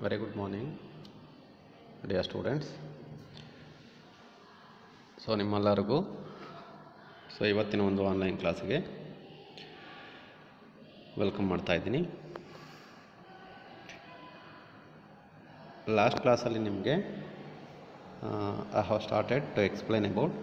Very good morning, dear students. So ನಿಮ್ಮೆಲ್ಲರಿಗೂ so ಇವತ್ತಿನ ಒಂದು ಆನ್ಲೈನ್ ಕ್ಲಾಸಿಗೆ ವೆಲ್ಕಮ್ ಮಾಡ್ತಾ ಇದ್ದೀನಿ ಲಾಸ್ಟ್ ಕ್ಲಾಸಲ್ಲಿ ನಿಮಗೆ I have started to explain about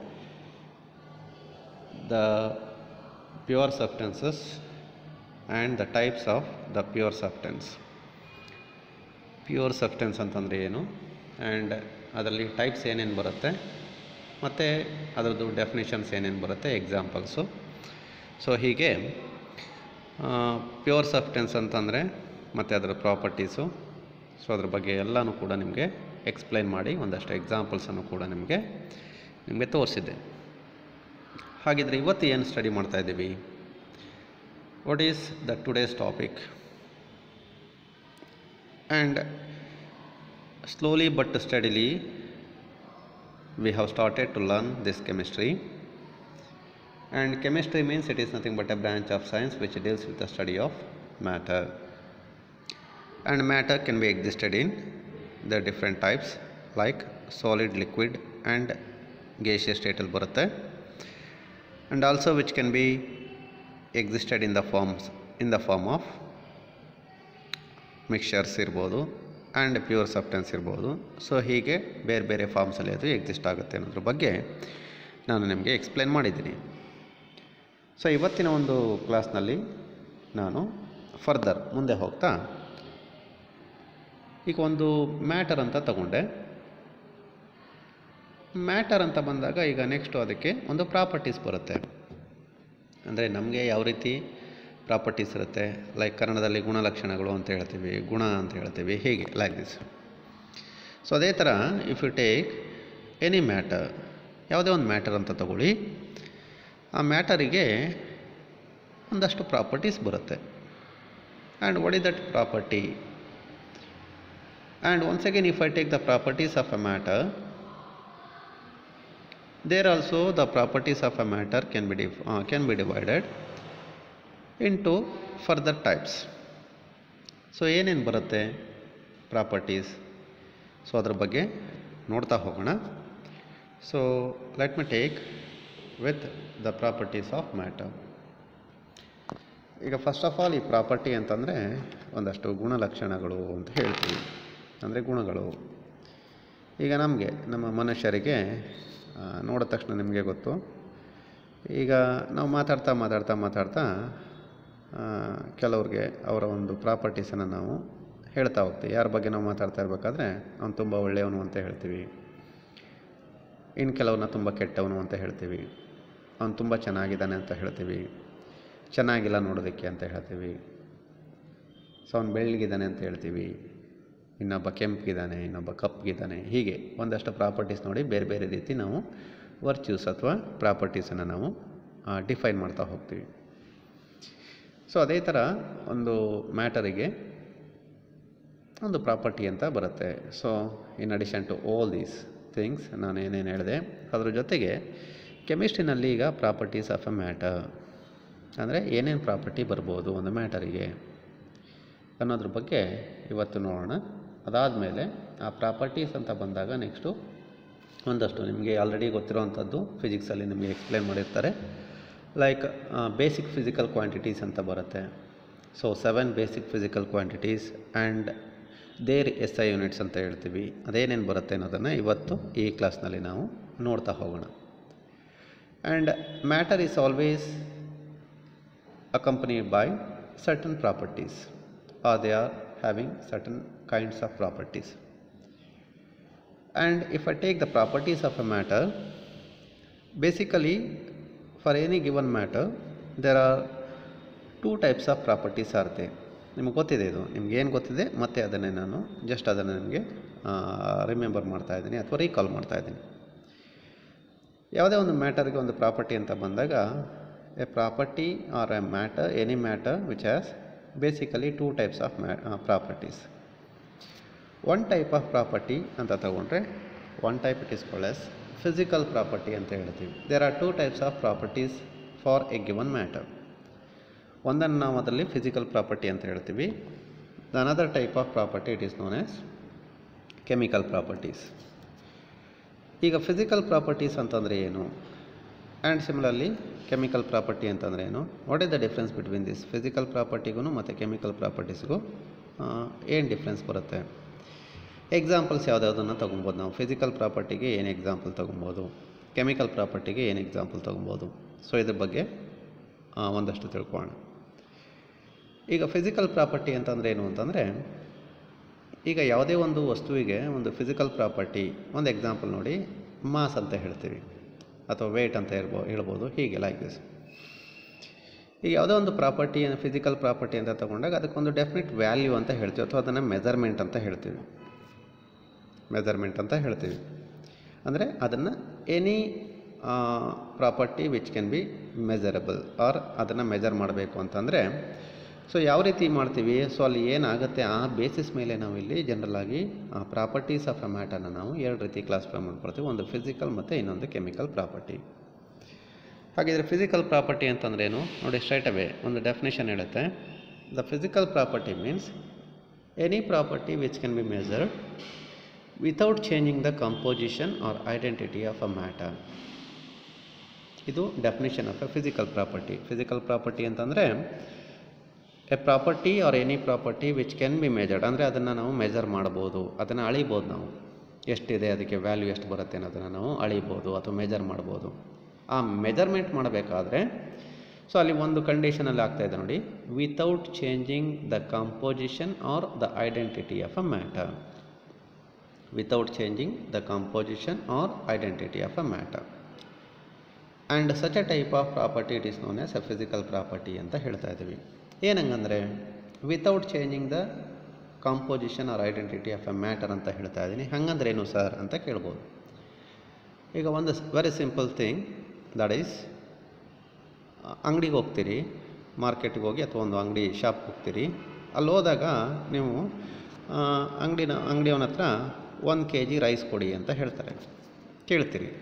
the pure substances and the types of the pure substance pure substance ಅಂತಂದರೆ ಏನು ಆ್ಯಂಡ್ ಅದರಲ್ಲಿ ಟೈಪ್ಸ್ ಏನೇನು ಬರುತ್ತೆ ಮತ್ತು ಅದರದ್ದು ಡೆಫಿನೇಷನ್ಸ್ ಏನೇನು ಬರುತ್ತೆ ಎಕ್ಸಾಂಪಲ್ಸು ಸೊ ಹೀಗೆ ಪ್ಯೂರ್ ಸಬ್ಸ್ಟೆನ್ಸ್ ಅಂತಂದರೆ ಮತ್ತು ಅದರ ಪ್ರಾಪರ್ಟೀಸು ಸೊ ಅದ್ರ ಬಗ್ಗೆ ಎಲ್ಲನೂ ಕೂಡ ನಿಮಗೆ ಎಕ್ಸ್ಪ್ಲೈನ್ ಮಾಡಿ ಒಂದಷ್ಟು ಎಕ್ಸಾಂಪಲ್ಸನ್ನು ಕೂಡ ನಿಮಗೆ ನಿಮಗೆ ತೋರಿಸಿದ್ದೆ ಹಾಗಿದ್ರೆ ಇವತ್ತು ಏನು ಸ್ಟಡಿ ಮಾಡ್ತಾ ಇದ್ದೀವಿ what is the today's topic and slowly but steadily we have started to learn this chemistry and chemistry means it is nothing but a branch of science which deals with the study of matter and matter can be existed in the different types like solid liquid and gaseous state ಅಲ್ಲಿ ಬರುತ್ತೆ and also which can be existed in the forms in the form of mixtures ಇರ್ಬೋದು and pure substance ಇರ್ಬೋದು so ಹೀಗೆ ಬೇರೆ ಬೇರೆ ಫಾರ್ಮ್ಸಲ್ಲಿ ಅದು exist ಆಗುತ್ತೆ ಅನ್ನೋದ್ರ ಬಗ್ಗೆ ನಾನು ನಿಮಗೆ ಎಕ್ಸ್ಪ್ಲೇನ್ ಮಾಡಿದ್ದೀನಿ ಸೊ ಇವತ್ತಿನ ಒಂದು ಕ್ಲಾಸ್ನಲ್ಲಿ ನಾನು ಫರ್ದರ್ ಮುಂದೆ ಹೋಗ್ತಾ ಈಗ ಒಂದು ಮ್ಯಾಟರ್ ಅಂತ ತಗೊಂಡೆ ಮ್ಯಾಟರ್ ಅಂತ ಬಂದಾಗ ಈಗ ನೆಕ್ಸ್ಟು ಅದಕ್ಕೆ ಒಂದು ಪ್ರಾಪರ್ಟೀಸ್ ಬರುತ್ತೆ ಅಂದರೆ ನಮಗೆ ಯಾವ ರೀತಿ ಪ್ರಾಪರ್ಟೀಸ್ ಇರುತ್ತೆ ಲೈಕ್ ಕನ್ನಡದಲ್ಲಿ ಗುಣಲಕ್ಷಣಗಳು ಅಂತ ಹೇಳ್ತೀವಿ ಗುಣ ಅಂತ ಹೇಳ್ತೀವಿ ಹೀಗೆ ಲೈಕ್ ದಿಸ್ ಸೊ ಅದೇ ಥರ if you take any matter ಯಾವುದೇ ಒಂದು ಮ್ಯಾಟರ್ ಅಂತ ತಗೊಳ್ಳಿ ಆ ಮ್ಯಾಟರಿಗೆ ಒಂದಷ್ಟು ಪ್ರಾಪರ್ಟೀಸ್ ಬರುತ್ತೆ and what is that property and once again if I take the properties of a matter there also the properties of a matter can be diff can be divided into further types so ಏನೇನು ಬರುತ್ತೆ properties so ಅದ್ರ ಬಗ್ಗೆ ನೋಡ್ತಾ ಹೋಗೋಣ so let me take with the properties of matter ಈಗ first of all ಈ property ಅಂತಂದರೆ ಒಂದಷ್ಟು ಗುಣಲಕ್ಷಣಗಳು ಅಂತ ಹೇಳ್ತೀವಿ ಅಂದರೆ ಗುಣಗಳು ಈಗ ನಮಗೆ ನಮ್ಮ ಮನುಷ್ಯರಿಗೆ ನೋಡಿದ ತಕ್ಷಣ ನಿಮಗೆ ಗೊತ್ತು ಈಗ ನಾವು ಮಾತಾಡ್ತಾ ಮಾತಾಡ್ತಾ ಮಾತಾಡ್ತಾ ಕೆಲವ್ರಿಗೆ ಅವರ ಒಂದು ಪ್ರಾಪರ್ಟೀಸನ್ನು ನಾವು ಹೇಳ್ತಾ ಹೋಗ್ತೀವಿ ಯಾರ ಬಗ್ಗೆ ನಾವು ಮಾತಾಡ್ತಾ ಇರಬೇಕಾದ್ರೆ ಅವ್ನು ತುಂಬ ಒಳ್ಳೆಯವನು ಅಂತ ಹೇಳ್ತೀವಿ ಇನ್ನು ಕೆಲವನ್ನ ತುಂಬ ಕೆಟ್ಟವನು ಅಂತ ಹೇಳ್ತೀವಿ ಅವ್ನು ತುಂಬ ಚೆನ್ನಾಗಿದ್ದಾನೆ ಅಂತ ಹೇಳ್ತೀವಿ ಚೆನ್ನಾಗಿಲ್ಲ ನೋಡೋದಕ್ಕೆ ಅಂತ ಹೇಳ್ತೀವಿ ಸೊ ಅವ್ನು ಬೆಳ್ಳಗಿದ್ದಾನೆ ಅಂತ ಹೇಳ್ತೀವಿ ಇನ್ನೊಬ್ಬ ಕೆಂಪಿಗಿದ್ದಾನೆ ಇನ್ನೊಬ್ಬ ಕಪ್ಪಗಿದ್ದಾನೆ ಹೀಗೆ ಒಂದಷ್ಟು ಪ್ರಾಪರ್ಟೀಸ್ ನೋಡಿ ಬೇರೆ ಬೇರೆ ರೀತಿ ನಾವು ವರ್ಚ್ಯೂಸ್ ಅಥವಾ ಪ್ರಾಪರ್ಟೀಸನ್ನು ನಾವು ಡಿಫೈನ್ ಮಾಡ್ತಾ ಹೋಗ್ತೀವಿ ಸೊ ಅದೇ ಥರ ಒಂದು ಮ್ಯಾಟರಿಗೆ ಒಂದು ಪ್ರಾಪರ್ಟಿ ಅಂತ ಬರುತ್ತೆ so in addition to all these things ನಾನು ಏನೇನು ಹೇಳಿದೆ ಅದ್ರ ಜೊತೆಗೆ ಕೆಮಿಸ್ಟ್ರಿನಲ್ಲಿ ಈಗ ಪ್ರಾಪರ್ಟೀಸ್ ಆಫ್ ಎ ಮ್ಯಾಟರ್ ಅಂದರೆ ಏನೇನು ಪ್ರಾಪರ್ಟಿ ಬರ್ಬೋದು ಒಂದು ಮ್ಯಾಟರಿಗೆ ಅನ್ನೋದ್ರ ಬಗ್ಗೆ ಇವತ್ತು ನೋಡೋಣ ಅದಾದಮೇಲೆ ಆ ಪ್ರಾಪರ್ಟೀಸ್ ಅಂತ ಬಂದಾಗ ನೆಕ್ಸ್ಟು ಒಂದಷ್ಟು ನಿಮಗೆ ಆಲ್ರೆಡಿ ಗೊತ್ತಿರೋವಂಥದ್ದು ಫಿಸಿಕ್ಸಲ್ಲಿ ನಿಮಗೆ ಎಕ್ಸ್ಪ್ಲೇನ್ ಮಾಡಿರ್ತಾರೆ ಲೈಕ್ ಬೇಸಿಕ್ ಫಿಸಿಕಲ್ ಕ್ವಾಂಟಿಟೀಸ್ ಅಂತ ಬರುತ್ತೆ so seven basic physical quantities and their S I units ಅಂತ ಹೇಳ್ತೀವಿ ಅದೇನೇನು ಬರುತ್ತೆ ಅನ್ನೋದನ್ನು ಇವತ್ತು ಈ ಕ್ಲಾಸ್ನಲ್ಲಿ ನಾವು ನೋಡ್ತಾ ಹೋಗೋಣ and matter is always accompanied by certain properties or they are having certain kinds of properties and if I take the properties of a matter basically for any given matter there are two types of properties are there ನಿಮಗೆ ಗೊತ್ತಿದೆ ಇದು ನಿಮ್ಗೆ ಏನು ಗೊತ್ತಿದೆ ಮತ್ತೆ ಅದನ್ನೇ ನಾನು just ಅದನ್ನು ನಿಮಗೆ ರಿಮೆಂಬರ್ ಮಾಡ್ತಾ ಇದ್ದೀನಿ ಅಥವಾ ರೀಕಾಲ್ ಮಾಡ್ತಾ ಇದ್ದೀನಿ ಯಾವುದೇ ಒಂದು ಮ್ಯಾಟರ್ಗೆ ಒಂದು ಪ್ರಾಪರ್ಟಿ ಅಂತ ಬಂದಾಗ a property or a matter any matter which has basically two types of ma properties one type of property ಅಂತ ತಗೊಂಡ್ರೆ one type it is called as physical property ಅಂತ ಹೇಳ್ತೀವಿ there are two types of properties for a given matter ಒಂದನ್ನು ನಾವು ಅದರಲ್ಲಿ physical property ಅಂತ ಹೇಳ್ತೀವಿ the another type of property it is known as chemical properties ಈಗ physical properties ಅಂತಂದರೆ ಏನು ಆ್ಯಂಡ್ ಸಿಮಿಲರ್ಲಿ ಕೆಮಿಕಲ್ ಪ್ರಾಪರ್ಟಿ ಅಂತಂದರೆ ಏನು what is the difference between this physical ಪ್ರಾಪರ್ಟಿಗೂ ಮತ್ತು ಕೆಮಿಕಲ್ ಪ್ರಾಪರ್ಟೀಸ್ಗೂ ಏನು ಡಿಫ್ರೆನ್ಸ್ ಬರುತ್ತೆ ಎಕ್ಸಾಂಪಲ್ಸ್ ಯಾವುದ್ಯಾವುದನ್ನು ತೊಗೊಬೋದು ನಾವು ಫಿಸಿಕಲ್ ಪ್ರಾಪರ್ಟಿಗೆ ಏನು ಎಕ್ಸಾಂಪಲ್ ತೊಗೊಬೋದು ಕೆಮಿಕಲ್ ಪ್ರಾಪರ್ಟಿಗೆ ಏನು ಎಕ್ಸಾಂಪಲ್ ತೊಗೊಬೋದು ಸೊ ಇದ್ರ ಬಗ್ಗೆ ಆ, ಒಂದಷ್ಟು ತಿಳ್ಕೊಳ್ಳೋಣ ಈಗ ಫಿಸಿಕಲ್ ಪ್ರಾಪರ್ಟಿ ಅಂತಂದರೆ ಏನು ಅಂತಂದರೆ ಈಗ ಯಾವುದೇ ಒಂದು ವಸ್ತುವಿಗೆ ಒಂದು ಫಿಸಿಕಲ್ ಪ್ರಾಪರ್ಟಿ ಒಂದು ಎಕ್ಸಾಂಪಲ್ ನೋಡಿ ಮಾಸ್ ಅಂತ ಹೇಳ್ತೀವಿ ಅಥವಾ ವೇಟ್ ಅಂತ ಇರ್ಬೋ ಹೇಳ್ಬೋದು ಹೀಗೆ ಲೈಕ್ ದಿಸ್ ಈಗ ಯಾವುದೋ ಒಂದು ಪ್ರಾಪರ್ಟಿ ಫಿಸಿಕಲ್ ಪ್ರಾಪರ್ಟಿ ಅಂತ ತಗೊಂಡಾಗ ಅದಕ್ಕೊಂದು ಡೆಫಿನೆಟ್ ವ್ಯಾಲ್ಯೂ ಅಂತ ಹೇಳ್ತೀವಿ ಅಥವಾ ಅದನ್ನು ಮೆಜರ್ಮೆಂಟ್ ಅಂತ ಹೇಳ್ತೀವಿ ಮೆಜರ್ಮೆಂಟ್ ಅಂತ ಹೇಳ್ತೀವಿ ಅಂದರೆ ಅದನ್ನು any property which can be measurable or ಅದನ್ನು ಮೆಜರ್ ಮಾಡಬೇಕು ಅಂತಂದರೆ ಸೊ ಯಾವ ರೀತಿ ಮಾಡ್ತೀವಿ ಸೊ ಅಲ್ಲಿ ಏನಾಗುತ್ತೆ ಆ ಬೇಸಿಸ್ ಮೇಲೆ ನಾವು ಇಲ್ಲಿ ಜನರಲಾಗಿ ಪ್ರಾಪರ್ಟೀಸ್ ಆಫ್ ಅ ಮ್ಯಾಟರ್ನ ನಾವು ಎರಡು ರೀತಿ ಕ್ಲಾಸಿಫೈ ಮಾಡ್ಕೊಳ್ತೀವಿ ಒಂದು ಫಿಸಿಕಲ್ ಮತ್ತು ಇನ್ನೊಂದು ಕೆಮಿಕಲ್ ಪ್ರಾಪರ್ಟಿ ಹಾಗಿದ್ರೆ ಫಿಸಿಕಲ್ ಪ್ರಾಪರ್ಟಿ ಅಂತಂದ್ರೆ ಏನು ನೋಡಿ ಸ್ಟ್ರೈಟ್ ಅವೇ ಒಂದು ಡೆಫಿನೇಷನ್ ಹೇಳುತ್ತೆ the physical property means any property which can be measured without changing the composition or identity of a matter ಇದು definition of a physical property physical property ಅಂತಂದರೆ a property or any property which can be measured ಅಂದರೆ ಅದನ್ನು ನಾವು measure ಮಾಡ್ಬೋದು ಅದನ್ನು ಅಳಿಬೋದು ನಾವು ಎಷ್ಟಿದೆ ಅದಕ್ಕೆ ವ್ಯಾಲ್ಯೂ ಎಷ್ಟು ಬರುತ್ತೆ ಅನ್ನೋದನ್ನು ನಾವು ಅಳಿಬೋದು ಅಥವಾ ಮೆಜರ್ ಮಾಡ್ಬೋದು ಆ ಮೆಜರ್ಮೆಂಟ್ ಮಾಡಬೇಕಾದ್ರೆ ಸೊ ಅಲ್ಲಿ ಒಂದು ಕಂಡೀಷನಲ್ಲಿ ಆಗ್ತಾಯಿದೆ ನೋಡಿ without changing the composition or the identity of a matter without changing the composition or identity of a matter and such a type of property it is known as a physical property ಅಂತ ಹೇಳ್ತಾ ಇದ್ದೀವಿ ಏನಂಗಂದರೆ without changing the composition or identity of a matter ಅಂತ ಹೇಳ್ತಾ ಇದ್ದೀನಿ ಹಂಗಂದ್ರೆ ಏನು sir ಅಂತ ಕೇಳ್ಬೋದು ಈಗ ಒಂದು very simple thing that is ಅಂಗಡಿಗೆ ಹೋಗ್ತೀರಿ ಮಾರ್ಕೆಟ್ಗೆ ಹೋಗಿ ಅಥವಾ ಒಂದು ಅಂಗಡಿ ಶಾಪ್ಗೆ ಹೋಗ್ತೀರಿ ಅಲ್ಲಿ ಹೋದಾಗ ನೀವು ಆ, ಅಂಗಡಿನ ಅಂಗಡಿಯವನ ಹತ್ರ ಒಂದು ಕೆ ಜಿ ರೈಸ್ ಕೊಡಿ ಅಂತ ಹೇಳ್ತಾರೆ ಕೇಳ್ತೀರಿ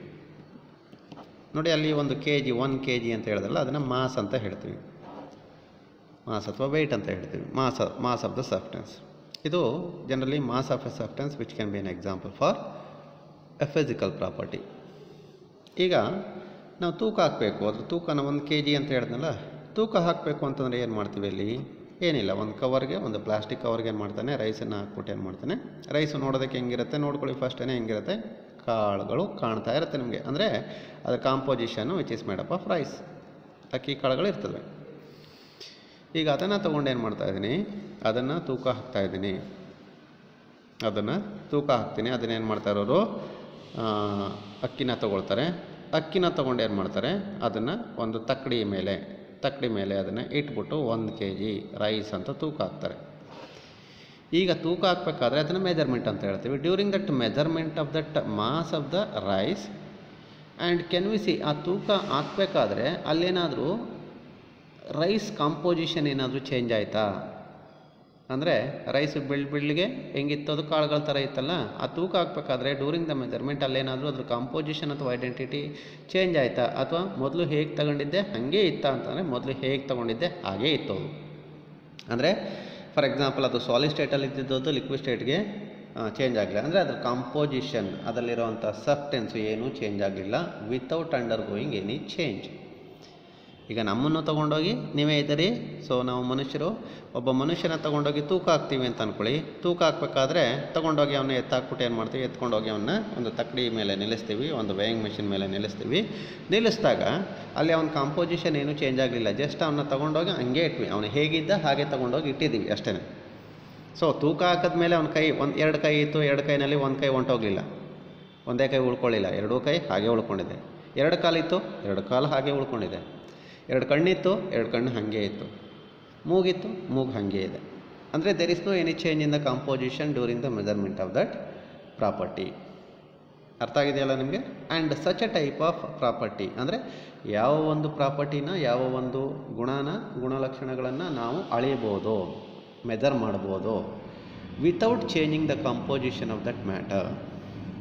ನೋಡಿ ಅಲ್ಲಿ ಒಂದು K G one K G ಅಂತ ಹೇಳಿದ್ರಲ್ಲ ಅದನ್ನು ಮಾಸ್ ಅಂತ ಹೇಳ್ತೀವಿ ಮಾಸ್ ಅಥವಾ ವೆಯ್ಟ್ ಅಂತ ಹೇಳ್ತೀವಿ mass mass of the substance ಇದು generally mass of a substance which can be an example for a physical property ಈಗ ನಾವು ತೂಕ ಹಾಕಬೇಕು ಅದ್ರ ತೂಕನ ಒಂದು ಕೆ ಜಿ ಅಂತ ಹೇಳಿದ್ನಲ್ಲ ತೂಕ ಹಾಕಬೇಕು ಅಂತಂದರೆ ಏನು ಮಾಡ್ತೀವಿ ಅಲ್ಲಿ ಏನಿಲ್ಲ ಒಂದು ಕವರ್ಗೆ ಒಂದು ಪ್ಲಾಸ್ಟಿಕ್ ಕವರ್ಗೆ ಏನು ಮಾಡ್ತಾನೆ ರೈಸನ್ನು ಹಾಕ್ಬಿಟ್ಟು ಏನು ಮಾಡ್ತಾನೆ ರೈಸ್ ನೋಡೋದಕ್ಕೆ ಹೆಂಗಿರುತ್ತೆ ನೋಡ್ಕೊಳ್ಳಿ ಫಸ್ಟೇ ಹೆಂಗಿರುತ್ತೆ ಕಾಳುಗಳು ಕಾಣ್ತಾ ಇರುತ್ತೆ ನಿಮಗೆ ಅಂದರೆ ಅದರ ಕಾಂಪೋಸಿಷನ್ನು which is made up of rice ಅಕ್ಕಿ ಕಾಳುಗಳು ಇರ್ತವೆ ಈಗ ಅದನ್ನು ತೊಗೊಂಡು ಏನು ಮಾಡ್ತಾ ಇದ್ದೀನಿ ಅದನ್ನು ತೂಕ ಹಾಕ್ತಾ ಇದ್ದೀನಿ ಅದನ್ನು ತೂಕ ಹಾಕ್ತೀನಿ ಅದನ್ನೇನು ಮಾಡ್ತಾ ಇರೋರು ಆ, ಅಕ್ಕಿನ ತಗೊಳ್ತಾರೆ ಅಕ್ಕಿನ ತೊಗೊಂಡು ಏನು ಮಾಡ್ತಾರೆ ಅದನ್ನು ಒಂದು ತಕ್ಕಡಿ ಮೇಲೆ ತಕ್ಕಡಿ ಮೇಲೆ ಅದನ್ನು ಇಟ್ಬಿಟ್ಟು ಒಂದು ಕೆ ಜಿ ರೈಸ್ ಅಂತ ತೂಕ ಹಾಕ್ತಾರೆ ಈಗ ತೂಕ ಹಾಕಬೇಕಾದ್ರೆ ಅದನ್ನು ಮೆಜರ್ಮೆಂಟ್ ಅಂತ ಹೇಳ್ತೀವಿ during that measurement of that mass of the rice and can we see ಆ ತೂಕ ಹಾಕಬೇಕಾದ್ರೆ ಅಲ್ಲೇನಾದರೂ ರೈಸ್ ಕಾಂಪೋಸಿಷನ್ ಏನಾದರೂ ಚೇಂಜ್ ಆಯಿತಾ ಅಂದರೆ ರೈಸ್ ಬೆಳ್ ಬೆಳ್ಳಿಗೆ ಹೆಂಗಿತ್ತು ಅದು ಕಾಳುಗಳ ಥರ ಇತ್ತಲ್ಲ ಆ ತೂಕ ಹಾಕಬೇಕಾದ್ರೆ ಡ್ಯೂರಿಂಗ್ ದ ಮೆಜರ್ಮೆಂಟ್ ಅಲ್ಲೇನಾದರೂ ಅದ್ರ ಕಾಂಪೋಸಿಷನ್ ಅಥವಾ ಐಡೆಂಟಿಟಿ ಚೇಂಜ್ ಆಯಿತಾ ಅಥವಾ ಮೊದಲು ಹೇಗೆ ತಗೊಂಡಿದ್ದೆ ಹಾಗೆ ಇತ್ತಾ ಅಂತಂದರೆ ಮೊದಲು ಹೇಗೆ ತಗೊಂಡಿದ್ದೆ ಹಾಗೇ ಇತ್ತು ಅದು ಅಂದರೆ ಫಾರ್ ಎಕ್ಸಾಂಪಲ್ ಅದು ಸಾಲಿಡ್ ಸ್ಟೇಟಲ್ಲಿ ಇದ್ದಿದ್ದು ಲಿಕ್ವಿಡ್ ಸ್ಟೇಟ್ಗೆ ಚೇಂಜ್ ಆಗಲಿಲ್ಲ ಅಂದರೆ ಅದ್ರ ಕಾಂಪೋಸಿಷನ್ ಅದರಲ್ಲಿರುವಂಥ ಸಬ್ಟೆನ್ಸು ಏನೂ ಚೇಂಜ್ ಆಗಲಿಲ್ಲ without undergoing any change ಈಗ ನಮ್ಮನ್ನು ತೊಗೊಂಡೋಗಿ ನೀವೇ ಇದ್ದೀರಿ ಸೊ ನಾವು ಮನುಷ್ಯರು ಒಬ್ಬ ಮನುಷ್ಯನ ತೊಗೊಂಡೋಗಿ ತೂಕ ಹಾಕ್ತೀವಿ ಅಂತ ಅಂದ್ಕೊಳ್ಳಿ ತೂಕ ಹಾಕ್ಬೇಕಾದ್ರೆ ತೊಗೊಂಡೋಗಿ ಅವನ್ನ ಎತ್ತಾಕ್ಬಿಟ್ಟು ಏನು ಮಾಡ್ತೀವಿ ಎತ್ಕೊಂಡೋಗಿ ಅವನ್ನ ಒಂದು ತಕ್ಕಡಿ ಮೇಲೆ ನಿಲ್ಲಿಸ್ತೀವಿ ಒಂದು ವೇಯಿಂಗ್ ಮೆಷಿನ್ ಮೇಲೆ ನಿಲ್ಲಿಸ್ತೀವಿ ನಿಲ್ಲಿಸಿದಾಗ ಅಲ್ಲಿ ಅವನ ಕಾಂಪೋಸಿಷನ್ ಏನೂ ಚೇಂಜ್ ಆಗಲಿಲ್ಲ ಜಸ್ಟ್ ಅವನ್ನ ತೊಗೊಂಡೋಗಿ ಹಂಗೆ ಇಟ್ವಿ ಅವನು ಹೇಗಿದ್ದ ಹಾಗೆ ತೊಗೊಂಡೋಗಿ ಇಟ್ಟಿದ್ದೀವಿ ಅಷ್ಟೇ ಸೊ ತೂಕ ಹಾಕಿದ್ಮೇಲೆ ಅವನ ಕೈ ಒಂದು ಎರಡು ಕೈ ಇತ್ತು ಎರಡು ಕೈನಲ್ಲಿ ಒಂದು ಕೈ ಹೊಂಟೋಗಲಿಲ್ಲ ಒಂದೇ ಕೈ ಉಳ್ಕೊಳ್ಳಿಲ್ಲ ಎರಡೂ ಕೈ ಹಾಗೆ ಉಳ್ಕೊಂಡಿದೆ ಎರಡು ಕಾಲಿತ್ತು ಎರಡು ಕಾಲು ಹಾಗೆ ಉಳ್ಕೊಂಡಿದೆ ಎರಡು ಕಣ್ಣಿತ್ತು ಎರಡು ಕಣ್ಣು ಹಾಗೆ ಇತ್ತು ಮೂಗಿತ್ತು ಮೂಗು ಹಾಗೆ ಇದೆ ಅಂದರೆ there is no any change in the composition during the measurement of that property ಅರ್ಥ ಆಗಿದೆಯಲ್ಲ ನಿಮಗೆ and such a type of property ಅಂದರೆ ಯಾವ ಒಂದು ಪ್ರಾಪರ್ಟಿನ ಯಾವ ಒಂದು ಗುಣನ ಗುಣಲಕ್ಷಣಗಳನ್ನು ನಾವು ಅಳೆಯಬೋದು ಮೆಜರ್ ಮಾಡ್ಬೋದು without changing the composition of that matter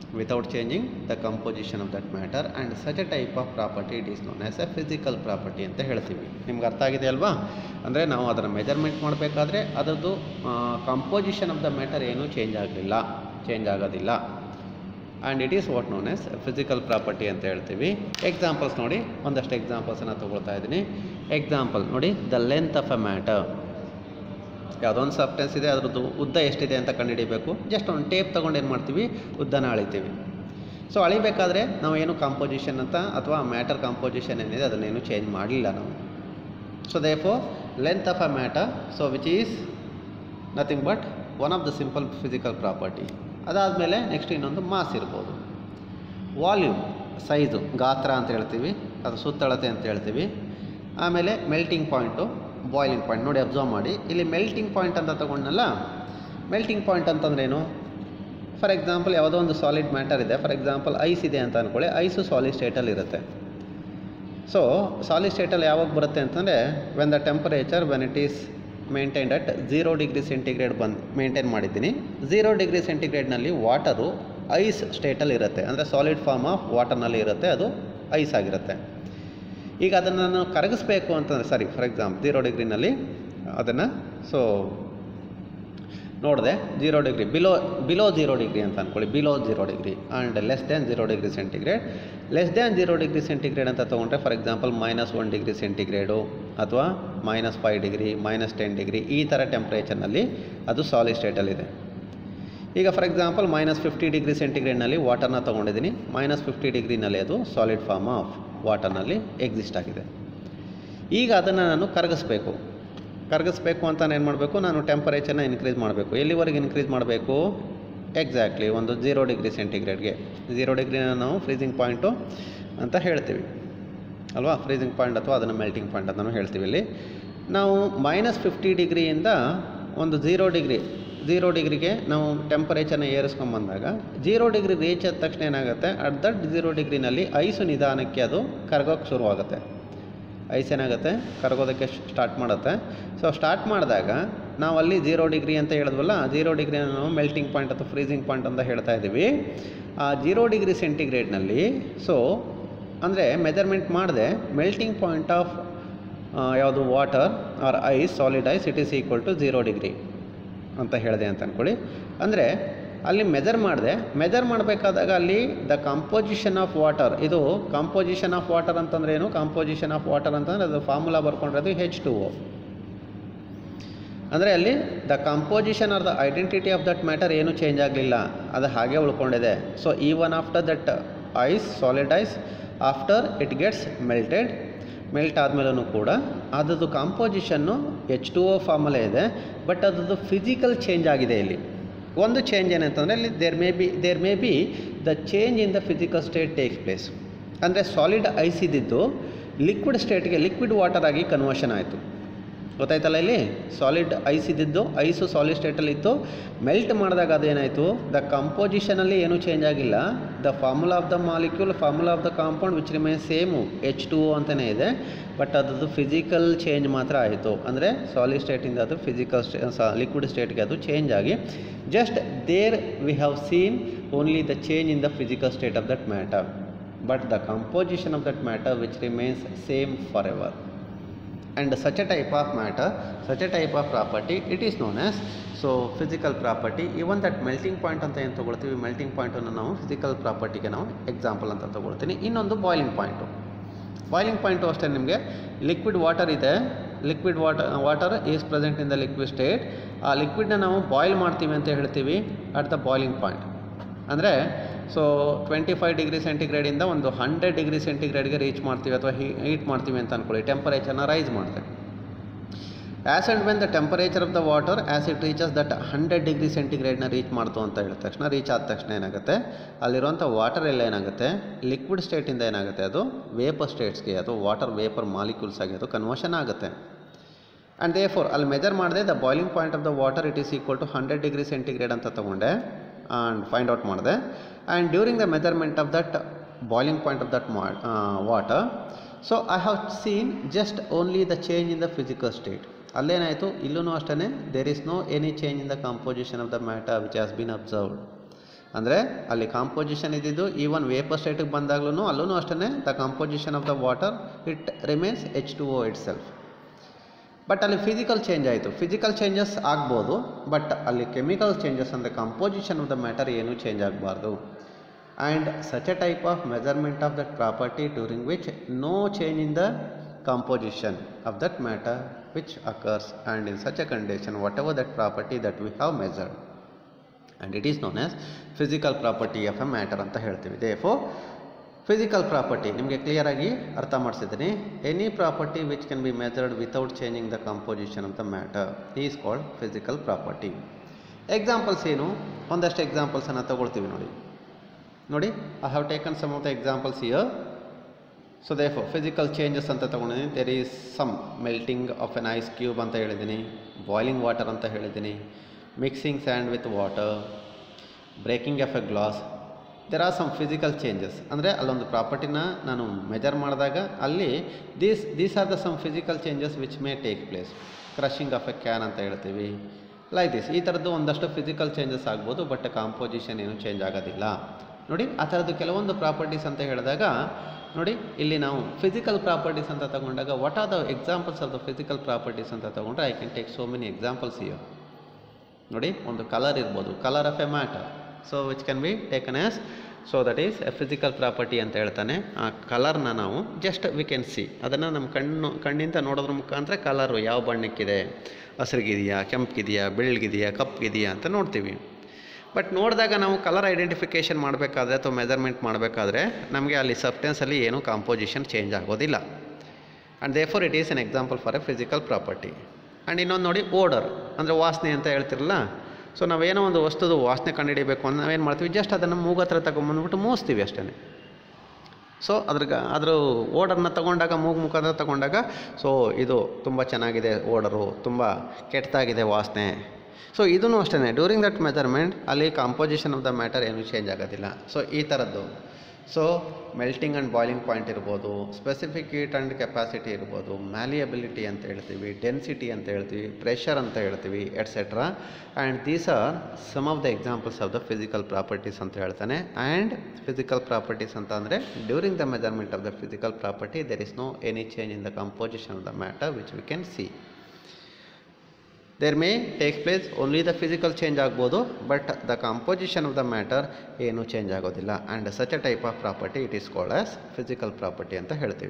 without changing the composition of that matter and such a type of property it is known as a physical property ಅಂತ ಹೇಳ್ತೀವಿ ನಿಮ್ಗೆ ಅರ್ಥ ಆಗಿದೆ ಅಲ್ವಾ ಅಂದರೆ ನಾವು ಅದನ್ನು ಮೆಜರ್ಮೆಂಟ್ ಮಾಡಬೇಕಾದ್ರೆ ಅದರದ್ದು ಕಂಪೋಸಿಷನ್ ಆಫ್ ದ ಮ್ಯಾಟರ್ ಏನೂ ಚೇಂಜ್ ಆಗಲಿಲ್ಲ ಚೇಂಜ್ ಆಗೋದಿಲ್ಲ and it is what known as physical property ಅಂತ ಹೇಳ್ತೀವಿ ಎಕ್ಸಾಂಪಲ್ಸ್ ನೋಡಿ ಒಂದಷ್ಟು ಎಕ್ಸಾಂಪಲ್ಸನ್ನು ತೊಗೊಳ್ತಾ ಇದ್ದೀನಿ ಎಕ್ಸಾಂಪಲ್ ನೋಡಿ the length of a matter ಯಾವುದೋ ಒಂದು ಸಬ್ಟೆನ್ಸ್ ಇದೆ ಅದ್ರದ್ದು ಉದ್ದ ಎಷ್ಟಿದೆ ಅಂತ ಕಂಡುಹಿಡಿಬೇಕು ಜಸ್ಟ್ ಒಂದು ಟೇಪ್ ತೊಗೊಂಡು ಏನು ಮಾಡ್ತೀವಿ ಉದ್ದನ ಅಳಿತೀವಿ ಸೊ ಅಳಿಬೇಕಾದ್ರೆ ನಾವು ಏನು ಕಾಂಪೋಸಿಷನ್ ಅಂತ ಅಥವಾ ಮ್ಯಾಟರ್ ಕಾಂಪೋಸಿಷನ್ ಏನಿದೆ ಅದನ್ನೇನು ಚೇಂಜ್ ಮಾಡಲಿಲ್ಲ ನಾವು so therefore length of a matter so which is nothing but one of the simple physical property ಅದಾದಮೇಲೆ ನೆಕ್ಸ್ಟ್ ಇನ್ನೊಂದು ಮಾಸ್ ಇರ್ಬೋದು ವಾಲ್ಯೂಮ್ ಸೈಜು ಗಾತ್ರ ಅಂತ ಹೇಳ್ತೀವಿ ಅದು ಸುತ್ತಳತೆ ಅಂತ ಹೇಳ್ತೀವಿ ಆಮೇಲೆ ಮೆಲ್ಟಿಂಗ್ ಪಾಯಿಂಟು ಬಾಯ್ಲಿಂಗ್ ಪಾಯಿಂಟ್ ನೋಡಿ ಅಬ್ಸರ್ವ್ ಮಾಡಿ ಇಲ್ಲಿ ಮೆಲ್ಟಿಂಗ್ ಪಾಯಿಂಟ್ ಅಂತ ತಗೊಂಡಲ್ಲ ಮೆಲ್ಟಿಂಗ್ ಪಾಯಿಂಟ್ ಅಂತಂದ್ರೆ ಏನು ಫಾರ್ ಎಕ್ಸಾಂಪಲ್ ಯಾವುದೋ ಒಂದು ಸಾಲಿಡ್ ಮ್ಯಾಟರ್ ಇದೆ ಫಾರ್ ಎಕ್ಸಾಂಪಲ್ ಐಸ್ ಇದೆ ಅಂತ ಅಂದ್ಕೊಳ್ಳಿ ಐಸು ಸಾಲಿಡ್ ಸ್ಟೇಟಲ್ಲಿ ಇರುತ್ತೆ ಸೊ ಸಾಲಿಡ್ ಸ್ಟೇಟಲ್ಲಿ ಯಾವಾಗ ಬರುತ್ತೆ ಅಂತಂದರೆ when the temperature when it is maintained at zero degree centigrade ಬಂದು ಮೇಂಟೈನ್ ಮಾಡಿದ್ದೀನಿ ಝೀರೋ ಡಿಗ್ರಿ ಸೆಂಟಿಗ್ರೇಡ್ನಲ್ಲಿ ವಾಟರು ಐಸ್ ಸ್ಟೇಟಲ್ಲಿ ಇರುತ್ತೆ ಅಂದರೆ ಸಾಲಿಡ್ ಫಾರ್ಮ್ ಆಫ್ ವಾಟರ್ನಲ್ಲಿ ಇರುತ್ತೆ ಅದು ಐಸ್ ಆಗಿರುತ್ತೆ ಈಗ ಅದನ್ನು ನಾನು ಕರಗಿಸ್ಬೇಕು ಅಂತಂದರೆ ಸರಿ ಫಾರ್ ಎಕ್ಸಾಂಪಲ್ ಝೀರೋ ಡಿಗ್ರಿನಲ್ಲಿ ಅದನ್ನು ಸೊ ನೋಡಿದೆ zero degree below below zero degree ಅಂತ ಅಂದ್ಕೊಳ್ಳಿ below zero degree and less than zero degree centigrade less than zero degree centigrade ಅಂತ ತೊಗೊಂಡ್ರೆ for example minus one degree centigrade ಅಥವಾ minus five degree minus ten degree ಈ ಥರ ಟೆಂಪ್ರೇಚರ್ನಲ್ಲಿ ಅದು solid ಸ್ಟೇಟಲ್ಲಿದೆ ಈಗ for example minus fifty degree ಸೆಂಟಿಗ್ರೇಡ್ನಲ್ಲಿ ವಾಟರ್ನ ತೊಗೊಂಡಿದ್ದೀನಿ ಮೈನಸ್ ಫಿಫ್ಟಿ ಡಿಗ್ರಿನಲ್ಲಿ ಅದು ಸಾಲಿಡ್ ಫಾರ್ಮ್ ಆಫ್ ವಾಟರ್ನಲ್ಲಿ ಎಕ್ಸಿಸ್ಟ್ ಆಗಿದೆ ಈಗ ಅದನ್ನು ನಾನು ಕರಗಿಸ್ಬೇಕು ಕರಗಿಸ್ಬೇಕು ಅಂತ ಏನು ಮಾಡಬೇಕು ನಾನು ಟೆಂಪರೇಚರ್ನ ಇನ್ಕ್ರೀಸ್ ಮಾಡಬೇಕು ಎಲ್ಲಿವರೆಗೆ ಇನ್ಕ್ರೀಸ್ ಮಾಡಬೇಕು ಎಕ್ಸಾಕ್ಟ್ಲಿ ಒಂದು ಜೀರೋ ಡಿಗ್ರಿ ಸೆಂಟಿಗ್ರೇಡ್ಗೆ ಜೀರೋ ಡಿಗ್ರಿನ ನಾವು ಫ್ರೀಸಿಂಗ್ ಪಾಯಿಂಟು ಅಂತ ಹೇಳ್ತೀವಿ ಅಲ್ವಾ ಫ್ರೀಸಿಂಗ್ ಪಾಯಿಂಟ್ ಅಥವಾ ಅದನ್ನು ಮೆಲ್ಟಿಂಗ್ ಪಾಯಿಂಟ್ ಅಂತಲೂ ಹೇಳ್ತೀವಿ ಇಲ್ಲಿ ನಾವು ಮೈನಸ್ ಫಿಫ್ಟಿ ಡಿಗ್ರಿಯಿಂದ ಒಂದು ಜೀರೋ ಡಿಗ್ರಿ ಜೀರೋ ಡಿಗ್ರಿಗೆ ನಾವು ಟೆಂಪರೇಚರ್ನ ಏರಿಸ್ಕೊಂಬಂದಾಗ ಜೀರೋ ಡಿಗ್ರಿ ರೀಚ್ ಆದ ತಕ್ಷಣ ಏನಾಗುತ್ತೆ ಅಟ್ ದಟ್ ಜೀರೋ ಡಿಗ್ರಿನಲ್ಲಿ ಐಸು ನಿಧಾನಕ್ಕೆ ಅದು ಕರಗೋಕ್ಕೆ ಶುರುವಾಗುತ್ತೆ ಐಸ್ ಏನಾಗುತ್ತೆ ಕರಗೋದಕ್ಕೆ ಸ್ಟಾರ್ಟ್ ಮಾಡುತ್ತೆ ಸೊ ಸ್ಟಾರ್ಟ್ ಮಾಡಿದಾಗ ನಾವು ಅಲ್ಲಿ ಜೀರೋ ಡಿಗ್ರಿ ಅಂತ ಹೇಳಿದ್ವಲ್ಲ ಜೀರೋ ಡಿಗ್ರಿನ ನಾವು ಮೆಲ್ಟಿಂಗ್ ಪಾಯಿಂಟ್ ಅಥವಾ ಫ್ರೀಸಿಂಗ್ ಪಾಯಿಂಟ್ ಅಂತ ಹೇಳ್ತಾ ಇದ್ದೀವಿ ಆ ಜೀರೋ ಡಿಗ್ರಿ ಸೆಂಟಿಗ್ರೇಡ್ನಲ್ಲಿ ಸೊ ಅಂದರೆ ಮೆಜರ್ಮೆಂಟ್ ಮಾಡಿದೆ ಮೆಲ್ಟಿಂಗ್ ಪಾಯಿಂಟ್ ಆಫ್ ಯಾವುದು water or ice solid ice it is equal to zero degree ಅಂತ ಹೇಳಿದೆ ಅಂತ ಅಂದ್ಕೊಳ್ಳಿ ಅಂದರೆ ಅಲ್ಲಿ ಮೆಜರ್ ಮಾಡಿದೆ ಮೆಜರ್ ಮಾಡಬೇಕಾದಾಗ ಅಲ್ಲಿ ದ ಕಂಪೋಸಿಷನ್ ಆಫ್ ವಾಟರ್ ಇದು ಕಂಪೋಸಿಷನ್ ಆಫ್ ವಾಟರ್ ಅಂತಂದ್ರೆ ಏನು ಕಂಪೋಸಿಷನ್ ಆಫ್ ವಾಟರ್ ಅಂತಂದರೆ ಅದು ಫಾರ್ಮುಲಾ ಬರ್ಕೊಂಡಿರೋದು ಹೆಚ್ ಟು ಓ ಅಂದರೆ ಅಲ್ಲಿ the composition or the identity of that matter ಏನೂ ಚೇಂಜ್ ಆಗಲಿಲ್ಲ ಅದು ಹಾಗೆ ಉಳ್ಕೊಂಡಿದೆ so even after that ice solid ice after it gets melted melt ಆದಮೇಲೂ ಕೂಡ ಅದರದ್ದು ಕಾಂಪೋಸಿಷನ್ನು ಎಚ್ ಟು ಓ ಫಾರ್ಮಲ್ಲೇ ಇದೆ ಬಟ್ ಅದರದ್ದು ಫಿಸಿಕಲ್ ಚೇಂಜ್ ಆಗಿದೆ ಇಲ್ಲಿ ಒಂದು ಚೇಂಜ್ ಏನಂತಂದರೆ ಇಲ್ಲಿ there may be there may be the change in the physical state takes place ಅಂದರೆ ಸಾಲಿಡ್ ಐಸ್ ಇದ್ದಿದ್ದು ಲಿಕ್ವಿಡ್ ಸ್ಟೇಟ್ಗೆ ಲಿಕ್ವಿಡ್ ವಾಟರ್ ಆಗಿ ಕನ್ವರ್ಷನ್ ಆಯಿತು ಗೊತ್ತಾಯ್ತಲ್ಲ ಇಲ್ಲಿ ಸಾಲಿಡ್ ಐಸ್ ಇದ್ದಿದ್ದು ಐಸು ಸಾಲಿಡ್ ಸ್ಟೇಟಲ್ಲಿ ಇತ್ತು ಮೆಲ್ಟ್ ಮಾಡಿದಾಗ ಅದೇನಾಯಿತು ದ ಕಂಪೋಸಿಷನಲ್ಲಿ ಏನೂ ಚೇಂಜ್ ಆಗಿಲ್ಲ the formula of the molecule formula of the compound which remain same H two O ಅಂತಲೇ ಇದೆ ಬಟ್ ಅದ್ರದ್ದು ಫಿಸಿಕಲ್ ಚೇಂಜ್ ಮಾತ್ರ ಆಯಿತು ಅಂದರೆ ಸಾಲಿಡ್ ಸ್ಟೇಟಿಂದ ಅದು ಫಿಸಿಕಲ್ ಸ್ಟೇ ಲಿಕ್ವಿಡ್ ಸ್ಟೇಟ್ಗೆ ಅದು ಚೇಂಜ್ ಆಗಿ just there we have seen only the change in the physical state of that matter but the composition of that matter which remains same for ever and such a type of matter such a type of property it is known as so physical property even that melting point ಅಂತ ಏನು ತೊಗೊಳ್ತೀವಿ melting ಪಾಯಿಂಟನ್ನು ನಾವು physical ಪ್ರಾಪರ್ಟಿಗೆ ನಾವು example ಅಂತ ತೊಗೊಳ್ತೀನಿ ಇನ್ನೊಂದು boiling point boiling point ಅಷ್ಟೇ ನಿಮಗೆ ಲಿಕ್ವಿಡ್ ವಾಟರ್ ಇದೆ liquid water water is present in the liquid state ಆ ಲಿಕ್ವಿಡ್ನ ನಾವು ಬಾಯ್ಲ್ ಮಾಡ್ತೀವಿ ಅಂತ ಹೇಳ್ತೀವಿ ಅಟ್ ದ ಬಾಯ್ಲಿಂಗ್ ಪಾಯಿಂಟ್ ಅಂದರೆ ಸೊ ಟ್ವೆಂಟಿ ಫೈವ್ ಡಿಗ್ರಿ ಸೆಂಟಿಗ್ರೇಡಿಂದ ಒಂದು ಹಂಡ್ರೆಡ್ ಡಿಗ್ರಿ ಸೆಂಟಿಗ್ರೇಡ್ಗೆ ರೀಚ್ ಮಾಡ್ತೀವಿ ಅಥವಾ ಹೀಟ್ ಮಾಡ್ತೀವಿ ಅಂತ ಅಂದ್ಕೊಳ್ಳಿ ಟೆಂಪರೇಚರ್ನ ರೈಸ್ ಮಾಡ್ತೇವೆ as and when the temperature of the water as it reaches that hundred degree ಸೆಂಟಿಗ್ರೇಡ್ನ ರೀಚ್ ಮಾಡ್ತು ಅಂತ ಹೇಳಿದ ತಕ್ಷಣ ರೀಚ್ ಆದ ತಕ್ಷಣ ಏನಾಗುತ್ತೆ ಅಲ್ಲಿರುವಂಥ ವಾಟರ್ ಎಲ್ಲ ಏನಾಗುತ್ತೆ ಲಿಕ್ವಿಡ್ ಸ್ಟೇಟಿಂದ ಏನಾಗುತ್ತೆ ಅದು ವೇಪರ್ ಸ್ಟೇಟ್ಸ್ಗೆ ಅದು ವಾಟರ್ ವೇಪರ್ ಮಾಲಿಕ್ಯೂಲ್ಸ್ ಆಗಿ ಅದು ಕನ್ವರ್ಷನ್ ಆಗುತ್ತೆ ಆ್ಯಂಡ್ ದೇ ಫೋರ್ ಅಲ್ಲಿ ಮೆಜರ್ ಮಾಡಿದೆ the boiling point of the water it is equal to hundred degree centigrade ಅಂತ ತೊಗೊಂಡೆ ಆ್ಯಂಡ್ ಫೈಂಡ್ ಔಟ್ ಮಾಡಿದೆ and during the measurement of that boiling point of that water so I have seen just only the change in the physical state ಅಲ್ಲೇನಾಯಿತು ಇಲ್ಲೂ ಅಷ್ಟೇ there is no any change in the composition of the matter which has been observed ಅಂದರೆ ಅಲ್ಲಿ composition ಇದ್ದಿದ್ದು even vapour ಸ್ಟೇಟಿಗೆ ಬಂದಾಗ್ಲೂ ಅಲ್ಲೂ ಅಷ್ಟೇ the composition of the water it remains H two O itself but ಅಲ್ಲಿ physical change ಆಯಿತು physical changes ಆಗ್ಬೋದು but ಅಲ್ಲಿ ಕೆಮಿಕಲ್ ಚೇಂಜಸ್ ಅಂದರೆ ಕಂಪೋಸಿಷನ್ ಆಫ್ ದ ಮ್ಯಾಟರ್ ಏನೂ ಚೇಂಜ್ ಆಗಬಾರ್ದು and such a type of measurement of that property during which no change in the composition of that matter which occurs and in such a condition whatever that property that we have measured and it is known as physical property of a matter ಅಂತ ಹೇಳ್ತೀವಿ therefore physical property ನಿಮಗೆ ಕ್ಲಿಯರಾಗಿ ಅರ್ಥ ಮಾಡಿಸಿದ್ದೀನಿ any property which can be measured without changing the composition of the matter is called physical property examples ಏನು ಒಂದಷ್ಟು ಎಕ್ಸಾಂಪಲ್ಸನ್ನು ತಗೊಳ್ತೀವಿ ನೋಡಿ ನೋಡಿ I have taken some of the examples here so therefore physical changes ಅಂತ ತೊಗೊಂಡಿದ್ದೀನಿ there is some melting of an ice cube ಅಂತ ಹೇಳಿದ್ದೀನಿ ಬಾಯ್ಲಿಂಗ್ ವಾಟರ್ ಅಂತ ಹೇಳಿದ್ದೀನಿ mixing sand with water breaking of a glass there are some physical changes ಅಂದರೆ ಅಲ್ಲೊಂದು ಪ್ರಾಪರ್ಟಿನ ನಾನು ಮೆಜರ್ ಮಾಡಿದಾಗ ಅಲ್ಲಿ these these are the some physical changes which may take place crushing of a can ಅಂತ ಹೇಳ್ತೀವಿ ಲೈಕ್ ದಿಸ್ ಈ ಥರದ್ದು ಒಂದಷ್ಟು ಫಿಸಿಕಲ್ ಚೇಂಜಸ್ ಆಗ್ಬೋದು ಬಟ್ ಕಾಂಪೋಸಿಷನ್ ಏನು ಚೇಂಜ್ ಆಗೋದಿಲ್ಲ ನೋಡಿ ಆ ಥರದ್ದು ಕೆಲವೊಂದು ಪ್ರಾಪರ್ಟೀಸ್ ಅಂತ ಹೇಳಿದಾಗ ನೋಡಿ ಇಲ್ಲಿ ನಾವು ಫಿಸಿಕಲ್ ಪ್ರಾಪರ್ಟೀಸ್ ಅಂತ ತಗೊಂಡಾಗ what are the examples of the physical properties ಅಂತ ತಗೊಂಡ್ರೆ I can take so many examples here ನೋಡಿ ಒಂದು ಕಲರ್ ಇರ್ಬೋದು colour of a matter so which can be taken as so that is a physical property ಅಂತ ಹೇಳ್ತಾನೆ ಆ ಕಲರ್ನ ನಾವು ಜಸ್ಟ್ ವಿ ಕ್ಯಾನ್ ಸಿ ಅದನ್ನು ನಮ್ಮ ಕಣ್ಣು ಕಣ್ಣಿಂದ ನೋಡೋದ್ರ ಮುಖಾಂತರ ಕಲರು ಯಾವ ಬಣ್ಣಕ್ಕಿದೆ ಹಸಿರಿಗಿದೆಯಾ ಕೆಂಪಗಿದೆಯಾ ಬೆಳ್ಳಗಿದೆಯಾ ಕಪ್ಪಗಿದೆಯಾ ಅಂತ ನೋಡ್ತೀವಿ ಬಟ್ ನೋಡಿದಾಗ ನಾವು ಕಲರ್ ಐಡೆಂಟಿಫಿಕೇಷನ್ ಮಾಡಬೇಕಾದ್ರೆ ಅಥವಾ ಮೆಜರ್ಮೆಂಟ್ ಮಾಡಬೇಕಾದ್ರೆ ನಮಗೆ ಅಲ್ಲಿ ಸಬ್ಸ್ಟೆನ್ಸಲ್ಲಿ ಏನೂ ಕಾಂಪೋಸಿಷನ್ ಚೇಂಜ್ ಆಗೋದಿಲ್ಲ and therefore it is an example for a physical property and ಇನ್ನೊಂದು ನೋಡಿ ಓಡರ್ ಅಂದರೆ ವಾಸನೆ ಅಂತ ಹೇಳ್ತಿರಲ್ಲ ಸೊ ನಾವೇನೋ ಒಂದು ವಸ್ತುದು ವಾಸನೆ ಕಂಡುಹಿಡಿಬೇಕು ಅಂತ ನಾವೇನು ಮಾಡ್ತೀವಿ ಜಸ್ಟ್ ಅದನ್ನು ಮೂಗತ್ರ ತಗೊಂಬಂದ್ಬಿಟ್ಟು ಮೂಸ್ತೀವಿ ಅಷ್ಟೇ ಸೊ ಅದ್ರಾಗ ಅದ್ರ ಓಡರ್ನ ತಗೊಂಡಾಗ ಮೂಗು ಮುಖಾಂತರ ತಗೊಂಡಾಗ ಸೊ ಇದು ತುಂಬ ಚೆನ್ನಾಗಿದೆ ಓಡರು ತುಂಬ ಕೆಟ್ಟದಾಗಿದೆ ವಾಸನೆ ಸೊ ಇದೂ ಅಷ್ಟೇ ಡ್ಯೂರಿಂಗ್ ದಟ್ ಮೆಜರ್ಮೆಂಟ್ ಅಲ್ಲಿ ಕಾಂಪೋಸಿಷನ್ ಆಫ್ ದ ಮ್ಯಾಟರ್ ಏನೂ ಚೇಂಜ್ ಆಗೋದಿಲ್ಲ ಸೊ ಈ ಥರದ್ದು so melting and boiling point ಇರ್ಬೋದು ಸ್ಪೆಸಿಫಿಕ್ ಹೀಟ್ ಆ್ಯಂಡ್ ಕೆಪಾಸಿಟಿ ಇರ್ಬೋದು ಮ್ಯಾಲಿಯಬಿಲಿಟಿ ಅಂತ ಹೇಳ್ತೀವಿ ಡೆನ್ಸಿಟಿ ಅಂತ ಹೇಳ್ತೀವಿ ಪ್ರೆಷರ್ ಅಂತ ಹೇಳ್ತೀವಿ etcetera and these are some of the examples of the physical properties ಅಂತ ಹೇಳ್ತಾನೆ ಆ್ಯಂಡ್ ಫಿಸಿಕಲ್ ಪ್ರಾಪರ್ಟೀಸ್ ಅಂತ ಅಂದರೆ during the measurement of the physical property there is no any change in the composition of the matter which we can see there may take place only the physical change ಆಗ್ಬೋದು but the composition of the matter ಏನೂ change ಆಗೋದಿಲ್ಲ and such a type of property it is called as physical property ಅಂತ ಹೇಳ್ತೀವಿ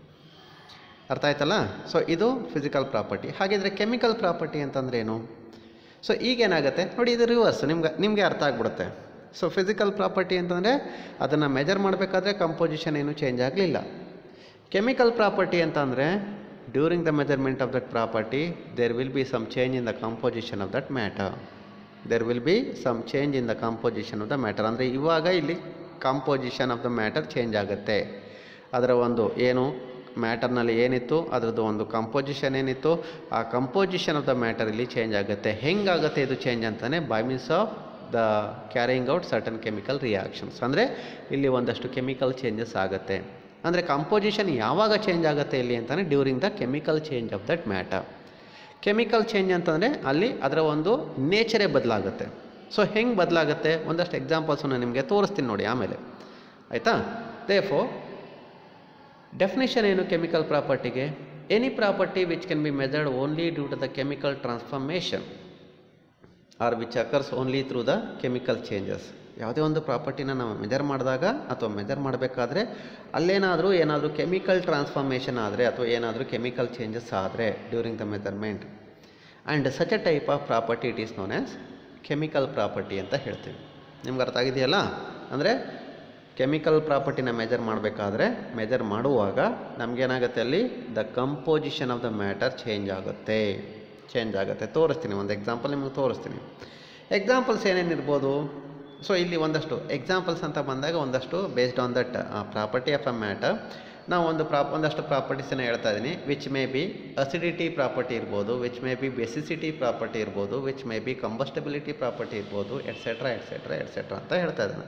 ಅರ್ಥ ಆಯ್ತಲ್ಲ so ಇದು physical property ಹಾಗಿದ್ರೆ chemical property ಅಂತಂದ್ರೆ ಏನು ಸೊ ಈಗೇನಾಗುತ್ತೆ ನೋಡಿ ಇದು ರಿವರ್ಸ್ ನಿಮ್ಗೆ ನಿಮಗೆ ಅರ್ಥ ಆಗ್ಬಿಡುತ್ತೆ ಸೊ ಫಿಸಿಕಲ್ ಪ್ರಾಪರ್ಟಿ ಅಂತಂದರೆ ಅದನ್ನು ಮೆಜರ್ ಮಾಡಬೇಕಾದ್ರೆ ಕಂಪೋಸಿಷನ್ ಏನೂ ಚೇಂಜ್ ಆಗಲಿಲ್ಲ ಕೆಮಿಕಲ್ ಪ್ರಾಪರ್ಟಿ ಅಂತಂದರೆ during the measurement of that property there will be some change in the composition of that matter there will be some change in the composition of the matter ಅಂದರೆ ಇವಾಗ ಇಲ್ಲಿ composition of the matter change ಆಗುತ್ತೆ ಅದರ ಒಂದು ಏನು ಮ್ಯಾಟರ್ನಲ್ಲಿ ಏನಿತ್ತು ಅದರದ್ದು ಒಂದು ಕಂಪೋಸಿಷನ್ ಏನಿತ್ತು ಆ ಕಂಪೋಸಿಷನ್ ಆಫ್ ದ ಮ್ಯಾಟರ್ ಇಲ್ಲಿ ಚೇಂಜ್ ಆಗುತ್ತೆ ಹೆಂಗಾಗುತ್ತೆ ಇದು ಚೇಂಜ್ ಅಂತಾನೆ by means of the carrying out certain chemical reactions ಅಂದರೆ ಇಲ್ಲಿ ಒಂದಷ್ಟು ಕೆಮಿಕಲ್ ಚೇಂಜಸ್ ಆಗುತ್ತೆ ಅಂದರೆ ಕಂಪೋಸಿಷನ್ ಯಾವಾಗ ಚೇಂಜ್ ಆಗುತ್ತೆ ಇಲ್ಲಿ ಅಂತಾನೆ during the chemical change of that matter chemical change ಅಂತಂದರೆ ಅಲ್ಲಿ ಅದರ ಒಂದು ನೇಚರೇ ಬದಲಾಗುತ್ತೆ ಸೊ ಹೆಂಗೆ ಬದಲಾಗುತ್ತೆ ಒಂದಷ್ಟು ಎಕ್ಸಾಂಪಲ್ಸನ್ನು ನಿಮಗೆ ತೋರಿಸ್ತೀನಿ ನೋಡಿ ಆಮೇಲೆ ಆಯಿತಾ ದೇಫೋ ಡೆಫಿನೇಷನ್ ಏನು ಕೆಮಿಕಲ್ ಪ್ರಾಪರ್ಟಿಗೆ any property which can be measured only due to the chemical transformation or which occurs only through the chemical changes ಯಾವುದೇ ಒಂದು ಪ್ರಾಪರ್ಟಿನ ನಾವು ಮೆಜರ್ ಮಾಡಿದಾಗ ಅಥವಾ ಮೆಜರ್ ಮಾಡಬೇಕಾದ್ರೆ ಅಲ್ಲೇನಾದರೂ ಏನಾದರೂ ಕೆಮಿಕಲ್ ಟ್ರಾನ್ಸ್ಫಾರ್ಮೇಷನ್ ಆದರೆ ಅಥವಾ ಏನಾದರೂ ಕೆಮಿಕಲ್ ಚೇಂಜಸ್ ಆದರೆ during the measurement and such a type of property it is known as chemical property ಅಂತ ಹೇಳ್ತೀವಿ ನಿಮ್ಗೆ ಅರ್ಥ ಆಗಿದೆಯಲ್ಲ ಅಂದರೆ ಕೆಮಿಕಲ್ ಪ್ರಾಪರ್ಟಿನ ಮೆಜರ್ ಮಾಡಬೇಕಾದ್ರೆ ಮೆಜರ್ ಮಾಡುವಾಗ ನಮಗೇನಾಗುತ್ತೆ ಅಲ್ಲಿ the composition of the matter change ಆಗುತ್ತೆ ಚೇಂಜ್ ಆಗುತ್ತೆ ತೋರಿಸ್ತೀನಿ ಒಂದು ಎಕ್ಸಾಂಪಲ್ ನಿಮಗೆ ತೋರಿಸ್ತೀನಿ ಎಕ್ಸಾಂಪಲ್ಸ್ ಏನೇನಿರ್ಬೋದು ಸೊ ಇಲ್ಲಿ ಒಂದಷ್ಟು ಎಕ್ಸಾಂಪಲ್ಸ್ ಅಂತ ಬಂದಾಗ ಒಂದಷ್ಟು based on that property of a matter ನಾವು ಒಂದು ಪ್ರಾಪ್ ಒಂದಷ್ಟು ಪ್ರಾಪರ್ಟೀಸನ್ನು ಹೇಳ್ತಾ ಇದ್ದೀನಿ which may be acidity property ಇರ್ಬೋದು which may be basicity property ಇರ್ಬೋದು which may be combustibility property ಇರ್ಬೋದು ಎಟ್ಸೆಟ್ರಾ ಎಟ್ಸೆಟ್ರಾ ಎಟ್ಸೆಟ್ರಾ ಅಂತ ಹೇಳ್ತಾ ಇದ್ದಾನೆ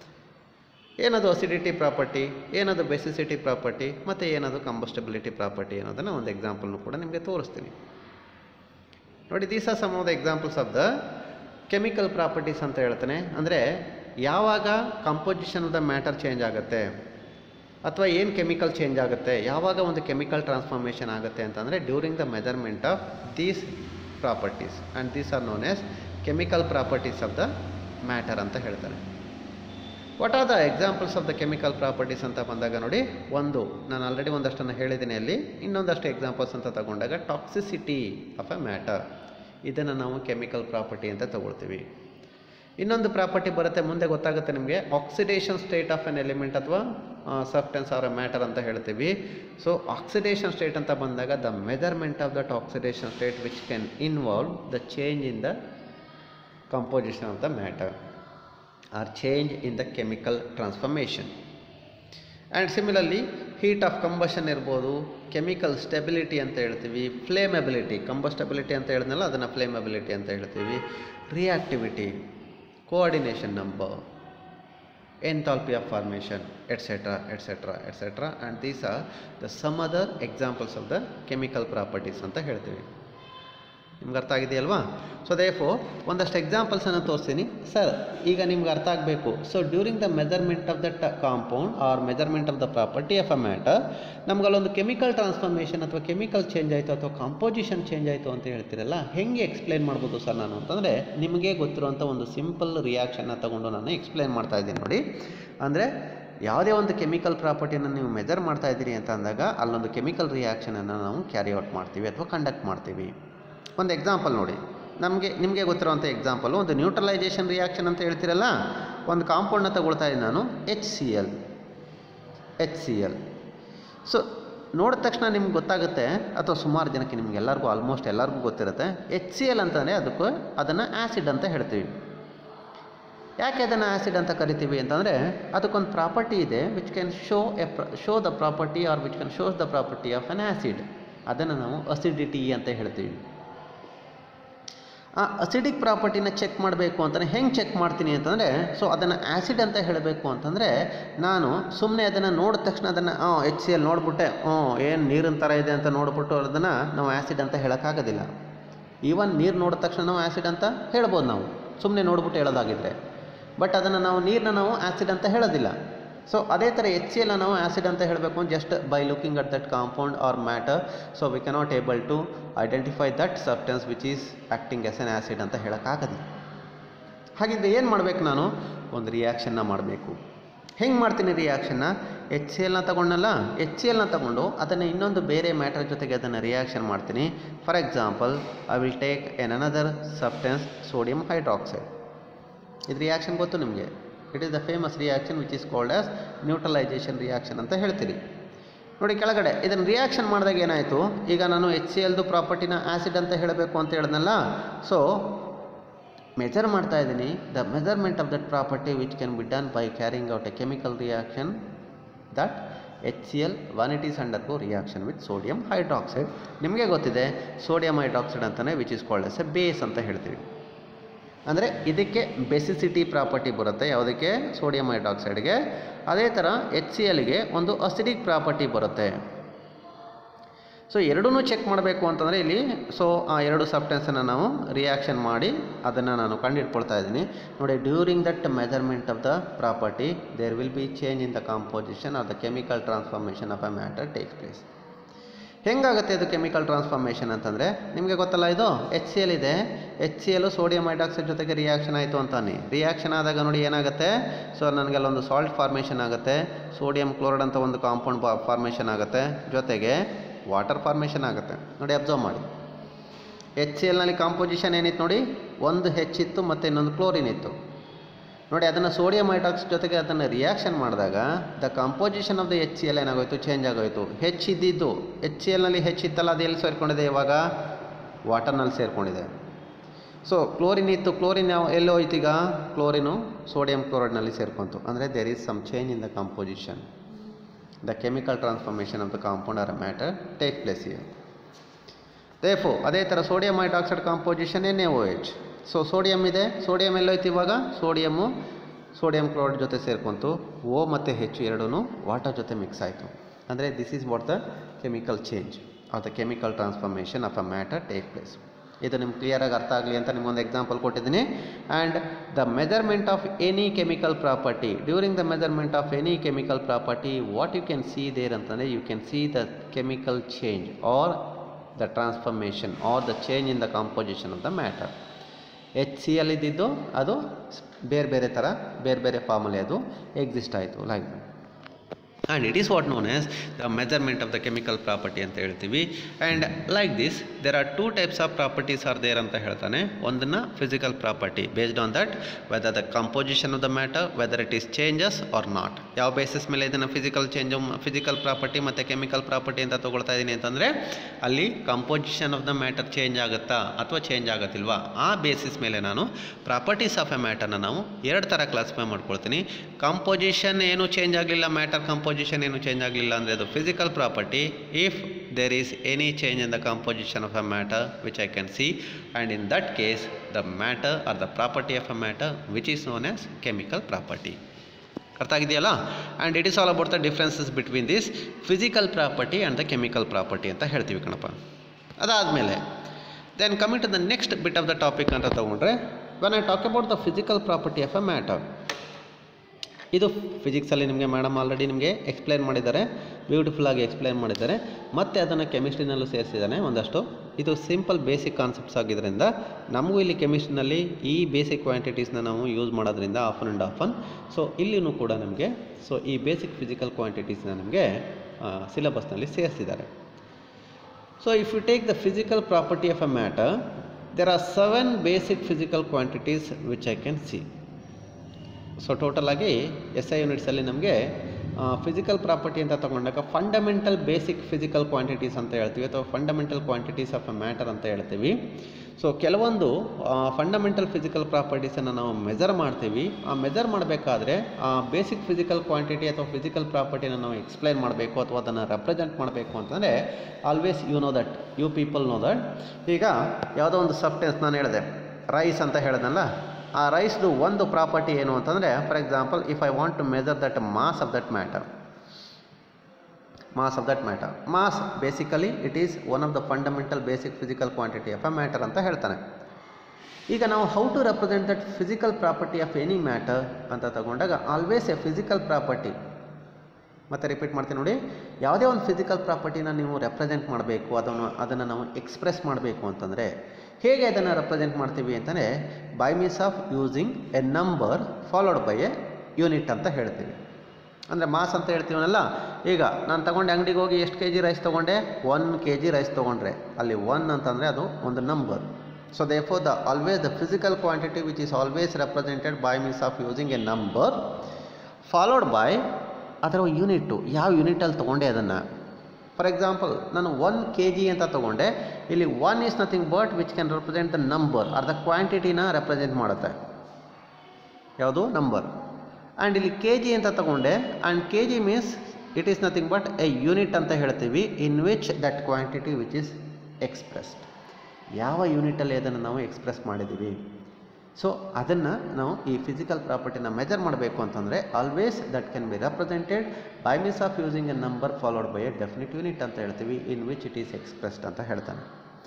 ಏನದು ಅಸಿಡಿಟಿ ಪ್ರಾಪರ್ಟಿ ಏನದು ಬೆಸಿಸಿಟಿ ಪ್ರಾಪರ್ಟಿ ಮತ್ತು ಏನದು ಕಂಬಸ್ಟಬಿಲಿಟಿ ಪ್ರಾಪರ್ಟಿ ಅನ್ನೋದನ್ನು ಒಂದು ಎಕ್ಸಾಂಪಲ್ನು ಕೂಡ ನಿಮಗೆ ತೋರಿಸ್ತೀನಿ ನೋಡಿ these are some of the examples of the chemical properties ಅಂತ ಹೇಳ್ತಾನೆ ಅಂದರೆ ಯಾವಾಗ composition of the matter change ಆಗುತ್ತೆ ಅಥವಾ ಏನು ಕೆಮಿಕಲ್ ಚೇಂಜ್ ಆಗುತ್ತೆ ಯಾವಾಗ ಒಂದು ಕೆಮಿಕಲ್ ಟ್ರಾನ್ಸ್ಫಾರ್ಮೇಷನ್ ಆಗುತ್ತೆ ಅಂತಂದರೆ during the measurement of these properties and these are known as chemical properties of the matter ಅಂತ ಹೇಳ್ತಾರೆ what are the examples of the chemical properties ಅಂತ ಬಂದಾಗ ನೋಡಿ ಒಂದು ನಾನು ಆಲ್ರೆಡಿ ಒಂದಷ್ಟನ್ನು ಹೇಳಿದ್ದೀನಿ ಅಲ್ಲಿ ಇನ್ನೊಂದಷ್ಟು ಎಕ್ಸಾಂಪಲ್ಸ್ ಅಂತ ತಗೊಂಡಾಗ ಟಾಕ್ಸಿಸಿಟಿ ಆಫ್ ಎ ಮ್ಯಾಟರ್ ಇದನ್ನು ನಾವು ಕೆಮಿಕಲ್ ಪ್ರಾಪರ್ಟಿ ಅಂತ ತಗೊಳ್ತೀವಿ ಇನ್ನೊಂದು ಪ್ರಾಪರ್ಟಿ ಬರುತ್ತೆ ಮುಂದೆ ಗೊತ್ತಾಗುತ್ತೆ ನಿಮಗೆ oxidation state of an element ಅಥವಾ ಸಬ್ಟೆನ್ಸ್ ಆರ್ ಮ್ಯಾಟರ್ ಅಂತ ಹೇಳ್ತೀವಿ ಸೊ ಆಕ್ಸಿಡೇಷನ್ ಸ್ಟೇಟ್ ಅಂತ ಬಂದಾಗ the measurement of that oxidation state which can involve the change in the composition of the matter or change in the chemical transformation and similarly heat of combustion ಇರ್ಬೋದು chemical stability ಅಂತ ಹೇಳ್ತೀವಿ ಫ್ಲೇಮಬಿಲಿಟಿ ಕಂಬಸ್ಟಬಿಲಿಟಿ ಅಂತ ಹೇಳಿದ್ನಲ್ಲ ಅದನ್ನು flammability ಅಂತ ಹೇಳ್ತೀವಿ reactivity coordination number enthalpy of formation etc etc etc and these are the some other examples of the chemical properties ಅಂತ ಹೇಳ್ತೀವಿ ನಿಮ್ಗೆ ಅರ್ಥ ಆಗಿದೆಯಲ್ವಾ ಸೊ ದೇಫೋ ಒಂದಷ್ಟು ಎಕ್ಸಾಂಪಲ್ಸನ್ನು ತೋರಿಸ್ತೀನಿ ಸರ್ ಈಗ ನಿಮ್ಗೆ ಅರ್ಥ ಆಗಬೇಕು so during the measurement of the compound or measurement of the property of a matter ನಮ್ಗಲ್ಲೊಂದು ಕೆಮಿಕಲ್ ಟ್ರಾನ್ಸ್ಫಾರ್ಮೇಷನ್ ಅಥವಾ ಕೆಮಿಕಲ್ ಚೇಂಜ್ ಆಯಿತು ಅಥವಾ ಕಾಂಪೋಸಿಷನ್ ಚೇಂಜ್ ಆಯಿತು ಅಂತ ಹೇಳ್ತೀರಲ್ಲ ಹೆಂಗೆ ಎಕ್ಸ್ಪ್ಲೈನ್ ಮಾಡ್ಬೋದು ಸರ್ ನಾನು ಅಂತಂದರೆ ನಿಮಗೆ ಗೊತ್ತಿರುವಂಥ ಒಂದು ಸಿಂಪಲ್ ರಿಯಾಕ್ಷನ್ನ ತಗೊಂಡು ನಾನು ಎಕ್ಸ್ಪ್ಲೈನ್ ಮಾಡ್ತಾ ಇದ್ದೀನಿ ನೋಡಿ ಅಂದರೆ ಯಾವುದೇ ಒಂದು ಕೆಮಿಕಲ್ ಪ್ರಾಪರ್ಟಿನ ನೀವು ಮೆಜರ್ ಮಾಡ್ತಾ ಇದ್ದೀರಿ ಅಂತ ಅಂದಾಗ ಅಲ್ಲೊಂದು ಕೆಮಿಕಲ್ ರಿಯಾಕ್ಷನನ್ನು ನಾವು ಕ್ಯಾರಿ ಔಟ್ ಮಾಡ್ತೀವಿ ಅಥವಾ ಕಂಡಕ್ಟ್ ಮಾಡ್ತೀವಿ ಒಂದು ಎಕ್ಸಾಂಪಲ್ ನೋಡಿ ನಮಗೆ ನಿಮಗೆ ಗೊತ್ತಿರುವಂಥ ಎಕ್ಸಾಂಪಲು ಒಂದು ನ್ಯೂಟ್ರಲೈಸೇಷನ್ ರಿಯಾಕ್ಷನ್ ಅಂತ ಹೇಳ್ತೀರಲ್ಲ ಒಂದು ಕಾಂಪೌಂಡ್ನ ತಗೊಳ್ತಾ ಇದ್ದೀನಿ ನಾನು H C L H C L so ನೋಡಿದ ತಕ್ಷಣ ನಿಮ್ಗೆ ಗೊತ್ತಾಗುತ್ತೆ ಅಥವಾ ಸುಮಾರು ಜನಕ್ಕೆ ನಿಮ್ಗೆ ಎಲ್ಲರಿಗೂ ಆಲ್ಮೋಸ್ಟ್ ಎಲ್ಲರಿಗೂ ಗೊತ್ತಿರುತ್ತೆ ಎಚ್ ಸಿ ಎಲ್ ಅಂತಂದರೆ ಅದಕ್ಕೆ ಅದನ್ನು ಆ್ಯಸಿಡ್ ಅಂತ ಹೇಳ್ತೀವಿ ಯಾಕೆ ಅದನ್ನು ಆ್ಯಸಿಡ್ ಅಂತ ಕರಿತೀವಿ ಅಂತಂದರೆ ಅದಕ್ಕೊಂದು ಪ್ರಾಪರ್ಟಿ ಇದೆ which can show a pro show the property or which can shows the property of an acid ಅದನ್ನು ನಾವು ಅಸಿಡಿಟಿ ಅಂತ ಹೇಳ್ತೀವಿ ಆ ಅಸಿಡಿಕ್ ಪ್ರಾಪರ್ಟಿನ ಚೆಕ್ ಮಾಡಬೇಕು ಅಂತಂದರೆ ಹೆಂಗೆ ಚೆಕ್ ಮಾಡ್ತೀನಿ ಅಂತಂದರೆ ಸೊ ಅದನ್ನು ಆ್ಯಸಿಡ್ ಅಂತ ಹೇಳಬೇಕು ಅಂತಂದರೆ ನಾನು ಸುಮ್ಮನೆ ಅದನ್ನು ನೋಡಿದ ತಕ್ಷಣ ಅದನ್ನು ಹಾಂ ಎಚ್ ಸಿ ಎಲ್ ನೋಡಿಬಿಟ್ಟೆ ಹ್ಞೂ ಏನು ನೀರಿನ ಥರ ಇದೆ ಅಂತ ನೋಡ್ಬಿಟ್ಟು ಅದನ್ನು ನಾವು ಆ್ಯಸಿಡ್ ಅಂತ ಹೇಳೋಕ್ಕಾಗೋದಿಲ್ಲ ಈವನ್ ನೀರು ನೋಡಿದ ತಕ್ಷಣ ನಾವು ಆ್ಯಸಿಡ್ ಅಂತ ಹೇಳ್ಬೋದು ನಾವು ಸುಮ್ಮನೆ ನೋಡ್ಬಿಟ್ಟು ಹೇಳೋದಾಗಿದ್ದರೆ ಬಟ್ ಅದನ್ನು ನಾವು ನೀರನ್ನ ನಾವು ಆ್ಯಸಿಡ್ ಅಂತ ಹೇಳೋದಿಲ್ಲ ಸೊ ಅದೇ ಥರ ಎಚ್ ಸಿ ಎಲ್ಲ ನಾವು ಆ್ಯಸಿಡ್ ಅಂತ ಹೇಳಬೇಕು just by looking at that compound or matter so we cannot able to identify that substance which is acting as an acid ಅಂತ ಹೇಳೋಕ್ಕಾಗದು ಹಾಗಿದ್ರೆ ಏನು ಮಾಡಬೇಕು ನಾನು ಒಂದು ರಿಯಾಕ್ಷನ್ನ ಮಾಡಬೇಕು ಹೆಂಗೆ ಮಾಡ್ತೀನಿ ರಿಯಾಕ್ಷನ್ನ ಎಚ್ ಸಿ ಎಲ್ನ ತಗೊಂಡಲ್ಲ ಎಚ್ ಸಿ ಎಲ್ನ ತಗೊಂಡು ಅದನ್ನು ಇನ್ನೊಂದು ಬೇರೆ ಮ್ಯಾಟರ್ ಜೊತೆಗೆ ಅದನ್ನು ರಿಯಾಕ್ಷನ್ ಮಾಡ್ತೀನಿ for example I will take an another substance sodium hydroxide ಇದು ರಿಯಾಕ್ಷನ್ ಗೊತ್ತು ನಿಮಗೆ it is the famous reaction which is called as neutralisation reaction ಅಂತ ಹೇಳ್ತೀರಿ ನೋಡಿ ಕೆಳಗಡೆ ಇದನ್ನು ರಿಯಾಕ್ಷನ್ ಮಾಡಿದಾಗ ಏನಾಯಿತು ಈಗ ನಾನು ಎಚ್ ಸಿ ಎಲ್ದು ಪ್ರಾಪರ್ಟಿನ ಆ್ಯಸಿಡ್ ಅಂತ ಹೇಳಬೇಕು ಅಂತ ಹೇಳಿದ್ನಲ್ಲ ಸೊ ಮೆಜರ್ ಮಾಡ್ತಾ ಇದ್ದೀನಿ the measurement of that property which can be done by carrying out a chemical reaction that H C L one it is undergo reaction with sodium hydroxide ನಿಮಗೆ ಗೊತ್ತಿದೆ sodium hydroxide ಅಂತಲೇ which is called as a base ಅಂತ ಹೇಳ್ತೀವಿ ಅಂದರೆ ಇದಕ್ಕೆ basicity property ಬರುತ್ತೆ ಯಾವುದಕ್ಕೆ sodium ಹೈಡ್ರಾಕ್ಸೈಡ್ಗೆ ಅದೇ ಥರ ಎಚ್ ಸಿ ಎಲ್ಗೆ ಒಂದು ಅಸಿಡಿಕ್ ಪ್ರಾಪರ್ಟಿ ಬರುತ್ತೆ ಸೊ ಎರಡೂ ಚೆಕ್ ಮಾಡಬೇಕು ಅಂತಂದರೆ ಇಲ್ಲಿ ಸೊ ಆ ಎರಡು ಸಬ್ಟೆನ್ಸನ್ನು ನಾವು ರಿಯಾಕ್ಷನ್ ಮಾಡಿ ಅದನ್ನು ನಾನು ಕಂಡುಹಿಡ್ಕೊಳ್ತಾ ಇದ್ದೀನಿ ನೋಡಿ during that measurement of the property there will be change in the composition of the chemical transformation of a matter take place ಹೆಂಗಾಗುತ್ತೆ ಇದು ಕೆಮಿಕಲ್ ಟ್ರಾನ್ಸ್ಫಾರ್ಮೇಷನ್ ಅಂತಂದರೆ ನಿಮಗೆ ಗೊತ್ತಲ್ಲ ಇದು ಎಚ್ ಸಿ ಎಲ್ ಇದೆ H C L sodium hydroxide ಜೊತೆಗೆ reaction ಆಯಿತು ಅಂತಾನೆ ರಿಯಾಕ್ಷನ್ ಆದಾಗ ನೋಡಿ ಏನಾಗುತ್ತೆ ಸೊ ನನಗೆಲ್ಲೊಂದು ಸಾಲ್ಟ್ ಫಾರ್ಮೇಷನ್ ಆಗುತ್ತೆ ಸೋಡಿಯಂ ಕ್ಲೋರೈಡ್ ಅಂತ ಒಂದು ಕಾಂಪೌಂಡ್ ಫಾರ್ಮೇಷನ್ ಆಗುತ್ತೆ ಜೊತೆಗೆ ವಾಟರ್ ಫಾರ್ಮೇಷನ್ ಆಗುತ್ತೆ ನೋಡಿ ಅಬ್ಸರ್ವ್ ಮಾಡಿ ಎಚ್ ಸಿ ಎಲ್ನಲ್ಲಿ ಕಾಂಪೋಸಿಷನ್ ಏನಿತ್ತು ನೋಡಿ ಒಂದು ಹೆಚ್ಚಿತ್ತು ಮತ್ತು ಇನ್ನೊಂದು ಕ್ಲೋರಿನ್ ಇತ್ತು ನೋಡಿ ಅದನ್ನು ಸೋಡಿಯಂ ಹೈಡ್ರಾಕ್ಸೈಡ್ ಜೊತೆಗೆ ಅದನ್ನು ರಿಯಾಕ್ಷನ್ ಮಾಡಿದಾಗ the composition of the H C L ಏನಾಗೋಯ್ತು ಚೇಂಜ್ ಆಗೋಯ್ತು ಹೆಚ್ಚಿದ್ದಿದ್ದು ಎಚ್ ಸಿ ಎಲ್ನಲ್ಲಿ ಹೆಚ್ಚಿತ್ತಲ್ಲ ಅದು ಎಲ್ಲಿ ಸೇರಿಕೊಂಡಿದೆ ಇವಾಗ ವಾಟರ್ನಲ್ಲಿ ಸೇರಿಕೊಂಡಿದೆ ಸೊ ಕ್ಲೋರಿನ್ ಇತ್ತು ಕ್ಲೋರಿನ್ ಯಾವ ಎಲ್ಲಿ ಹೋಯ್ತು ಈಗ ಕ್ಲೋರಿನು ಸೋಡಿಯಂ ಕ್ಲೋರೈಡ್ನಲ್ಲಿ ಸೇರ್ಕೊಂತು ಅಂದರೆ there is some change in the composition the chemical transformation of the compound or matter take place here therefore ಅದೇ ಥರ sodium hydroxide composition N A O H so sodium ಇದೆ ಸೋಡಿಯಂ ಎಲ್ಲೋಯ್ತು ಇವಾಗ sodium sodium chloride ಜೊತೆ ಸೇರ್ಕೊಂತು ಓ ಮತ್ತು ಹೆಚ್ಚು ಎರಡೂ water ಜೊತೆ ಮಿಕ್ಸ್ ಆಯಿತು ಅಂದರೆ this is what the chemical change of the chemical transformation of a matter take place ಇದು ನಿಮ್ಗೆ ಕ್ಲಿಯರಾಗಿ ಅರ್ಥ ಆಗಲಿ ಅಂತ ನಿಮ್ಗೊಂದು ಎಕ್ಸಾಂಪಲ್ ಕೊಟ್ಟಿದ್ದೀನಿ and the measurement of any chemical property during the measurement of any chemical property what you can see there ಅಂತಂದರೆ you can see the chemical change or the transformation or the change in the composition of the matter H C L ಇದ್ದಿದ್ದು ಅದು ಬೇರೆ ಬೇರೆ ಥರ ಬೇರೆ ಬೇರೆ ಫಾರ್ಮಲ್ಲಿ ಅದು ಎಕ್ಸಿಸ್ಟ್ ಆಯಿತು like and it is what known as the measurement of the chemical property ಅಂತ ಹೇಳ್ತೀವಿ and like this there are two types of properties are there ಅಂತ ಹೇಳ್ತಾನೆ ಒಂದನ್ನು physical property based on that whether the composition of the matter whether it is changes are not ಯಾವ basis ಮೇಲೆ ಇದನ್ನು physical change physical property ಮತ್ತು chemical property ಅಂತ ತೊಗೊಳ್ತಾ ಇದ್ದೀನಿ ಅಂತಂದರೆ ಅಲ್ಲಿ composition of the matter change ಆಗುತ್ತಾ ಅಥವಾ ಚೇಂಜ್ ಆಗುತ್ತಿಲ್ವಾ ಆ ಬೇಸಿಸ್ ಮೇಲೆ ನಾನು ಪ್ರಾಪರ್ಟೀಸ್ ಆಫ್ ಎ ಮ್ಯಾಟರ್ನ ನಾವು ಎರಡು ಥರ ಕ್ಲಾಸಿಫೈ ಮಾಡ್ಕೊಳ್ತೀನಿ ಕಂಪೋಸಿಷನ್ ಏನು ಚೇಂಜ್ ಆಗಲಿಲ್ಲ ಮ್ಯಾಟರ್ ಕಂಪೋಸಿಷನ್ ಏನು ಚೇಂಜ್ ಆಗಲಿಲ್ಲ ಅಂದರೆ ಅದು physical property if there is any change in the composition of a matter which I can see and in that case the matter or the property of a matter which is known as chemical property ಅರ್ಥ ಆಗಿದೆಯಲ್ಲ and it is all about the differences between this physical property and the chemical property ಅಂತ ಹೇಳ್ತೀವಿ ಕಣಪ್ಪ ಅದಾದಮೇಲೆ then coming to the next bit of the topic ಅಂತ ತೊಗೊಂಡ್ರೆ when I talk about the physical property of a matter ಇದು ಫಿಸಿಕ್ಸಲ್ಲಿ ನಿಮಗೆ madam already ನಿಮಗೆ ಎಕ್ಸ್ಪ್ಲೈನ್ ಮಾಡಿದ್ದಾರೆ ಬ್ಯೂಟಿಫುಲ್ಲಾಗಿ ಎಕ್ಸ್ಪ್ಲೈನ್ ಮಾಡಿದ್ದಾರೆ ಮತ್ತು ಅದನ್ನು ಕೆಮಿಸ್ಟ್ರಿನಲ್ಲೂ ಸೇರಿಸಿದ್ದಾನೆ ಒಂದಷ್ಟು ಇದು ಸಿಂಪಲ್ ಬೇಸಿಕ್ ಕಾನ್ಸೆಪ್ಟ್ಸ್ ಆಗಿದ್ದರಿಂದ ನಮಗೂ ಇಲ್ಲಿ ಕೆಮಿಸ್ಟ್ರಿನಲ್ಲಿ ಈ ಬೇಸಿಕ್ ಕ್ವಾಂಟಿಟೀಸ್ನ ನಾವು ಯೂಸ್ ಮಾಡೋದ್ರಿಂದ ಆಫನ್ ಆ್ಯಂಡ್ ಆಫನ್ ಸೊ ಇಲ್ಲಿನೂ ಕೂಡ ನಮಗೆ ಸೊ ಈ ಬೇಸಿಕ್ ಫಿಸಿಕಲ್ ಕ್ವಾಂಟಿಟೀಸ್ನ ನಮಗೆ ಸಿಲೆಬಸ್ನಲ್ಲಿ ಸೇರಿಸಿದ್ದಾರೆ so if you take the physical property of a matter there are seven basic physical quantities which I can see so ಟೋಟಲಾಗಿ ಎಸ್ ಐ ಯೂನಿಟ್ಸಲ್ಲಿ ನಮಗೆ ಫಿಸಿಕಲ್ ಪ್ರಾಪರ್ಟಿ ಅಂತ ತಗೊಂಡಾಗ ಫಂಡಮೆಂಟಲ್ ಬೇಸಿಕ್ ಫಿಸಿಕಲ್ ಕ್ವಾಂಟಿಟೀಸ್ ಅಂತ ಹೇಳ್ತೀವಿ ಅಥವಾ fundamental quantities of a matter ಅಂತ ಹೇಳ್ತೀವಿ ಸೊ ಕೆಲವೊಂದು ಫಂಡಮೆಂಟಲ್ ಫಿಸಿಕಲ್ ಪ್ರಾಪರ್ಟೀಸನ್ನು ನಾವು ಮೆಜರ್ ಮಾಡ್ತೀವಿ ಆ ಮೆಜರ್ ಮಾಡಬೇಕಾದ್ರೆ ಆ ಬೇಸಿಕ್ ಫಿಸಿಕಲ್ ಕ್ವಾಂಟಿಟಿ ಅಥವಾ ಫಿಸಿಕಲ್ ಪ್ರಾಪರ್ಟಿನ ನಾವು ಎಕ್ಸ್ಪ್ಲೈನ್ ಮಾಡಬೇಕು ಅಥವಾ ಅದನ್ನು ರೆಪ್ರೆಸೆಂಟ್ ಮಾಡಬೇಕು ಅಂತಂದರೆ always you know that you people know that ಈಗ ಯಾವುದೋ ಒಂದು ಸಬ್ಟೆನ್ಸ್ ನಾನು ಹೇಳಿದೆ ರೈಸ್ ಅಂತ ಹೇಳಿದ್ನಲ್ಲ ಆ ರೈಸ್ದು ಒಂದು ಪ್ರಾಪರ್ಟಿ ಏನು ಅಂತಂದರೆ for example if I want to measure that mass of that matter mass of that matter mass basically it is one of the fundamental basic physical quantity of a matter ಅಂತ ಹೇಳ್ತಾನೆ ಈಗ ನಾವು how to represent that physical property of any matter ಅಂತ ತಗೊಂಡಾಗ always a physical property ಮತ್ತೆ repeat ಮಾಡ್ತೀನಿ ನೋಡಿ ಯಾವುದೇ ಒಂದು ಫಿಸಿಕಲ್ ಪ್ರಾಪರ್ಟಿನ ನೀವು ರೆಪ್ರೆಸೆಂಟ್ ಮಾಡಬೇಕು ಅದನ್ನು ಅದನ್ನು ನಾವು ಎಕ್ಸ್ಪ್ರೆಸ್ ಮಾಡಬೇಕು ಅಂತಂದರೆ ಹೇಗೆ ಅದನ್ನು ರೆಪ್ರೆಸೆಂಟ್ ಮಾಡ್ತೀವಿ ಅಂತಲೇ by means of using a number followed by a unit ಅಂತ ಹೇಳ್ತೀವಿ ಅಂದರೆ ಮಾಸ್ ಅಂತ ಹೇಳ್ತೀವನಲ್ಲ ಈಗ ನಾನು ತಗೊಂಡೆ ಅಂಗಡಿಗೆ ಹೋಗಿ ಎಷ್ಟು ಕೆ ಜಿ ರೈಸ್ ತೊಗೊಂಡೆ ಒನ್ ಕೆ ಜಿ ರೈಸ್ ತೊಗೊಂಡ್ರೆ ಅಲ್ಲಿ ಒನ್ ಅಂತಂದರೆ ಅದು ಒಂದು number so therefore the always the physical quantity which is always represented by means of using a number followed by ಅದರ ಯೂನಿಟ್ಟು ಯಾವ ಯೂನಿಟಲ್ಲಿ ತೊಗೊಂಡೆ ಅದನ್ನು ಫಾರ್ ಎಕ್ಸಾಂಪಲ್ ನಾನು ಒನ್ ಕೆ ಜಿ ಅಂತ ತೊಗೊಂಡೆ ಇಲ್ಲಿ one is nothing but which can represent the number or the ಕ್ವಾಂಟಿಟಿನ ರೆಪ್ರೆಸೆಂಟ್ ಮಾಡುತ್ತೆ ಯಾವುದು ನಂಬರ್ ಆ್ಯಂಡ್ ಇಲ್ಲಿ ಕೆ ಜಿ ಅಂತ ತಗೊಂಡೆ and K G means it is nothing but a unit ಅಂತ ಹೇಳ್ತೀವಿ in which that quantity which is expressed ಯಾವ ಯೂನಿಟಲ್ಲಿ ಅದನ್ನು ನಾವು ಎಕ್ಸ್ಪ್ರೆಸ್ ಮಾಡಿದ್ದೀವಿ ಸೊ ಅದನ್ನು ನಾವು ಈ ಫಿಸಿಕಲ್ ಪ್ರಾಪರ್ಟಿನ ಮೆಜರ್ ಮಾಡಬೇಕು ಅಂತಂದರೆ always that can be represented by means of using a number followed by a definite unit ಅಂತ ಹೇಳ್ತೀವಿ in which it is expressed ಅಂತ ಹೇಳ್ತಾನೆ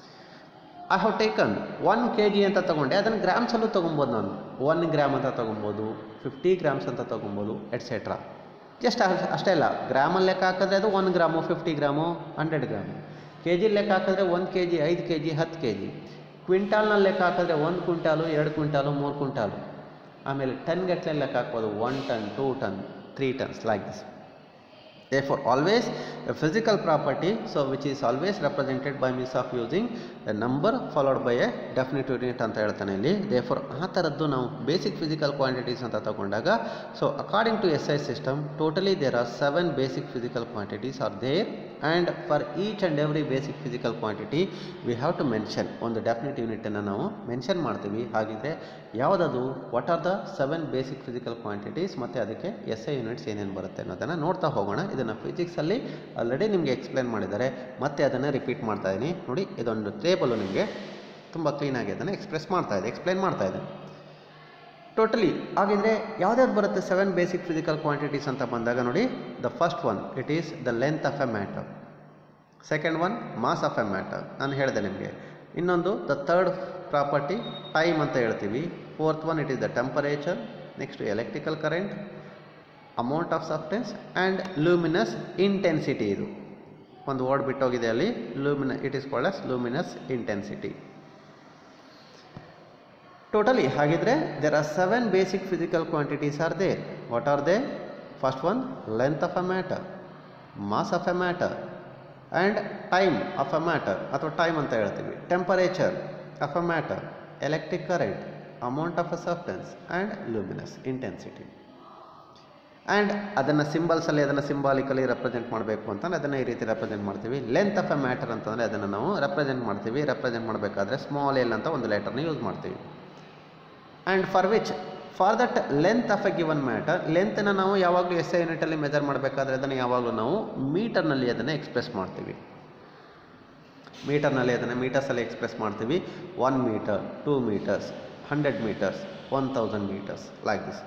I have taken one K G ಅಂತ ತೊಗೊಂಡೆ ಅದನ್ನು ಗ್ರಾಮ್ಸಲ್ಲೂ ತೊಗೊಬೋದು ನಾನು ಒನ್ ಗ್ರಾಮ್ ಅಂತ ತೊಗೊಬೋದು ಫಿಫ್ಟಿ ಗ್ರಾಮ್ಸ್ ಅಂತ ತೊಗೊಬೋದು ಎಟ್ಸೆಟ್ರಾ ಜಸ್ಟ್ ಅಷ್ಟೇ ಅಲ್ಲ ಗ್ರಾಮಲ್ಲಿ ಲೆಕ್ಕ ಹಾಕಿದ್ರೆ ಅದು one gram fifty gram hundred gram K G ಲೆಕ್ಕ ಹಾಕಿದ್ರೆ ಒಂದು ಕೆ ಜಿ ಐದು ಕೆ ಜಿ ಹತ್ತು ಕೆ ಜಿ ಕ್ವಿಂಟಾಲ್ನಲ್ಲಿ ಲೆಕ್ಕ ಹಾಕಿದ್ರೆ ಒಂದು ಕ್ವಿಂಟಾಲು ಎರಡು ಕ್ವಿಂಟಾಲು ಮೂರು ಕ್ವಿಂಟಾಲು ಆಮೇಲೆ ಟನ್ ಗಟ್ಟಲೆ ಲೆಕ್ಕ ಹಾಕ್ಬೋದು one ton two ton three tons like this therefore always a physical property so which is always represented by means of using a number followed by a definite unit ಅಂತ ಹೇಳ್ತಾನೆ ಇಲ್ಲಿ therefore ಆ ಥರದ್ದು ನಾವು basic physical quantities ಅಂತ ತಗೊಂಡಾಗ so according to S I system totally there are seven basic physical quantities are there and for each and every basic physical quantity we have to mention ಒಂದು definite ಯೂನಿಟನ್ನು ನಾವು mention ಮಾಡ್ತೀವಿ ಹಾಗಿದ್ರೆ ಯಾವುದದು what are the seven basic physical quantities ಮತ್ತು ಅದಕ್ಕೆ S I units ಏನೇನು ಬರುತ್ತೆ ಅನ್ನೋದನ್ನು ನೋಡ್ತಾ ಹೋಗೋಣ ಇದನ್ನು ಫಿಸಿಕ್ಸಲ್ಲಿ ಆಲ್ರೆಡಿ ನಿಮಗೆ ಎಕ್ಸ್ಪ್ಲೇನ್ ಮಾಡಿದ್ದಾರೆ ಮತ್ತೆ ಅದನ್ನು ರಿಪೀಟ್ ಮಾಡ್ತಾ ಇದ್ದೀನಿ ನೋಡಿ ಇದೊಂದು ಟೇಬಲು ನಿಮಗೆ ತುಂಬ ಕ್ಲೀನಾಗಿ ಅದನ್ನು ಎಕ್ಸ್ಪ್ರೆಸ್ ಮಾಡ್ತಾ ಇದೆ ಎಕ್ಸ್ಪ್ಲೇನ್ ಮಾಡ್ತಾ ಇದೆ ಟೋಟಲಿ ಹಾಗಿದ್ರೆ ಯಾವ್ದ್ಯಾವ್ದು ಬರುತ್ತೆ ಸೆವೆನ್ ಬೇಸಿಕ್ ಫಿಸಿಕಲ್ ಕ್ವಾಂಟಿಟೀಸ್ ಅಂತ ಬಂದಾಗ ನೋಡಿ the first one it is the length of a matter second one mass of a matter ನಾನು ಹೇಳಿದೆ ನಿಮಗೆ ಇನ್ನೊಂದು ದ ಥರ್ಡ್ ಪ್ರಾಪರ್ಟಿ ಟೈಮ್ ಅಂತ ಹೇಳ್ತೀವಿ fourth one it is the temperature next electrical current amount of substance and luminous intensity ಇದು ಒಂದು word ಬಿಟ್ಟೋಗಿದೆ ಅಲ್ಲಿ ಲೂಮಿನ it is called as luminous intensity totally ಹಾಗಿದ್ರೆ there are seven basic physical quantities are there what are they first one length of a matter mass of a matter and time of a matter ಅಥವಾ time ಅಂತ ಹೇಳ್ತೀವಿ temperature of a matter electric current amount of a substance and luminous intensity and ಅದನ್ನು ಸಿಂಬಲ್ಸಲ್ಲಿ ಅದನ್ನು symbolically represent ಮಾಡಬೇಕು ಅಂತಂದ್ರೆ ಅದನ್ನು ಈ ರೀತಿ ರೆಪ್ರೆಸೆಂಟ್ ಮಾಡ್ತೀವಿ ಲೆಂತ್ ಆಫ್ ಎ ಮ್ಯಾಟರ್ ಅಂತಂದರೆ ಅದನ್ನು ನಾವು ರೆಪ್ರೆಸೆಂಟ್ ಮಾಡ್ತೀವಿ ರೆಪ್ರೆಸೆಂಟ್ ಮಾಡಬೇಕಾದ್ರೆ ಸ್ಮಾಲ್ ಎಲ್ ಅಂತ ಒಂದು ಲೆಟರ್ನ ಯೂಸ್ ಮಾಡ್ತೀವಿ and for which for that length of a given matter ಲೆಂತನ್ನು ನಾವು ಯಾವಾಗಲೂ ಎಸ್ ಐ ಯೂನಿಟಲ್ಲಿ ಮೆಜರ್ ಮಾಡಬೇಕಾದ್ರೆ ಅದನ್ನು ಯಾವಾಗಲೂ ನಾವು ಮೀಟರ್ನಲ್ಲಿ ಅದನ್ನು ಎಕ್ಸ್ಪ್ರೆಸ್ ಮಾಡ್ತೀವಿ ಮೀಟರ್ನಲ್ಲಿ ಅದನ್ನು ಮೀಟರ್ಸಲ್ಲಿ ಎಕ್ಸ್ಪ್ರೆಸ್ ಮಾಡ್ತೀವಿ one metre two metres hundred metres one thousand metres like this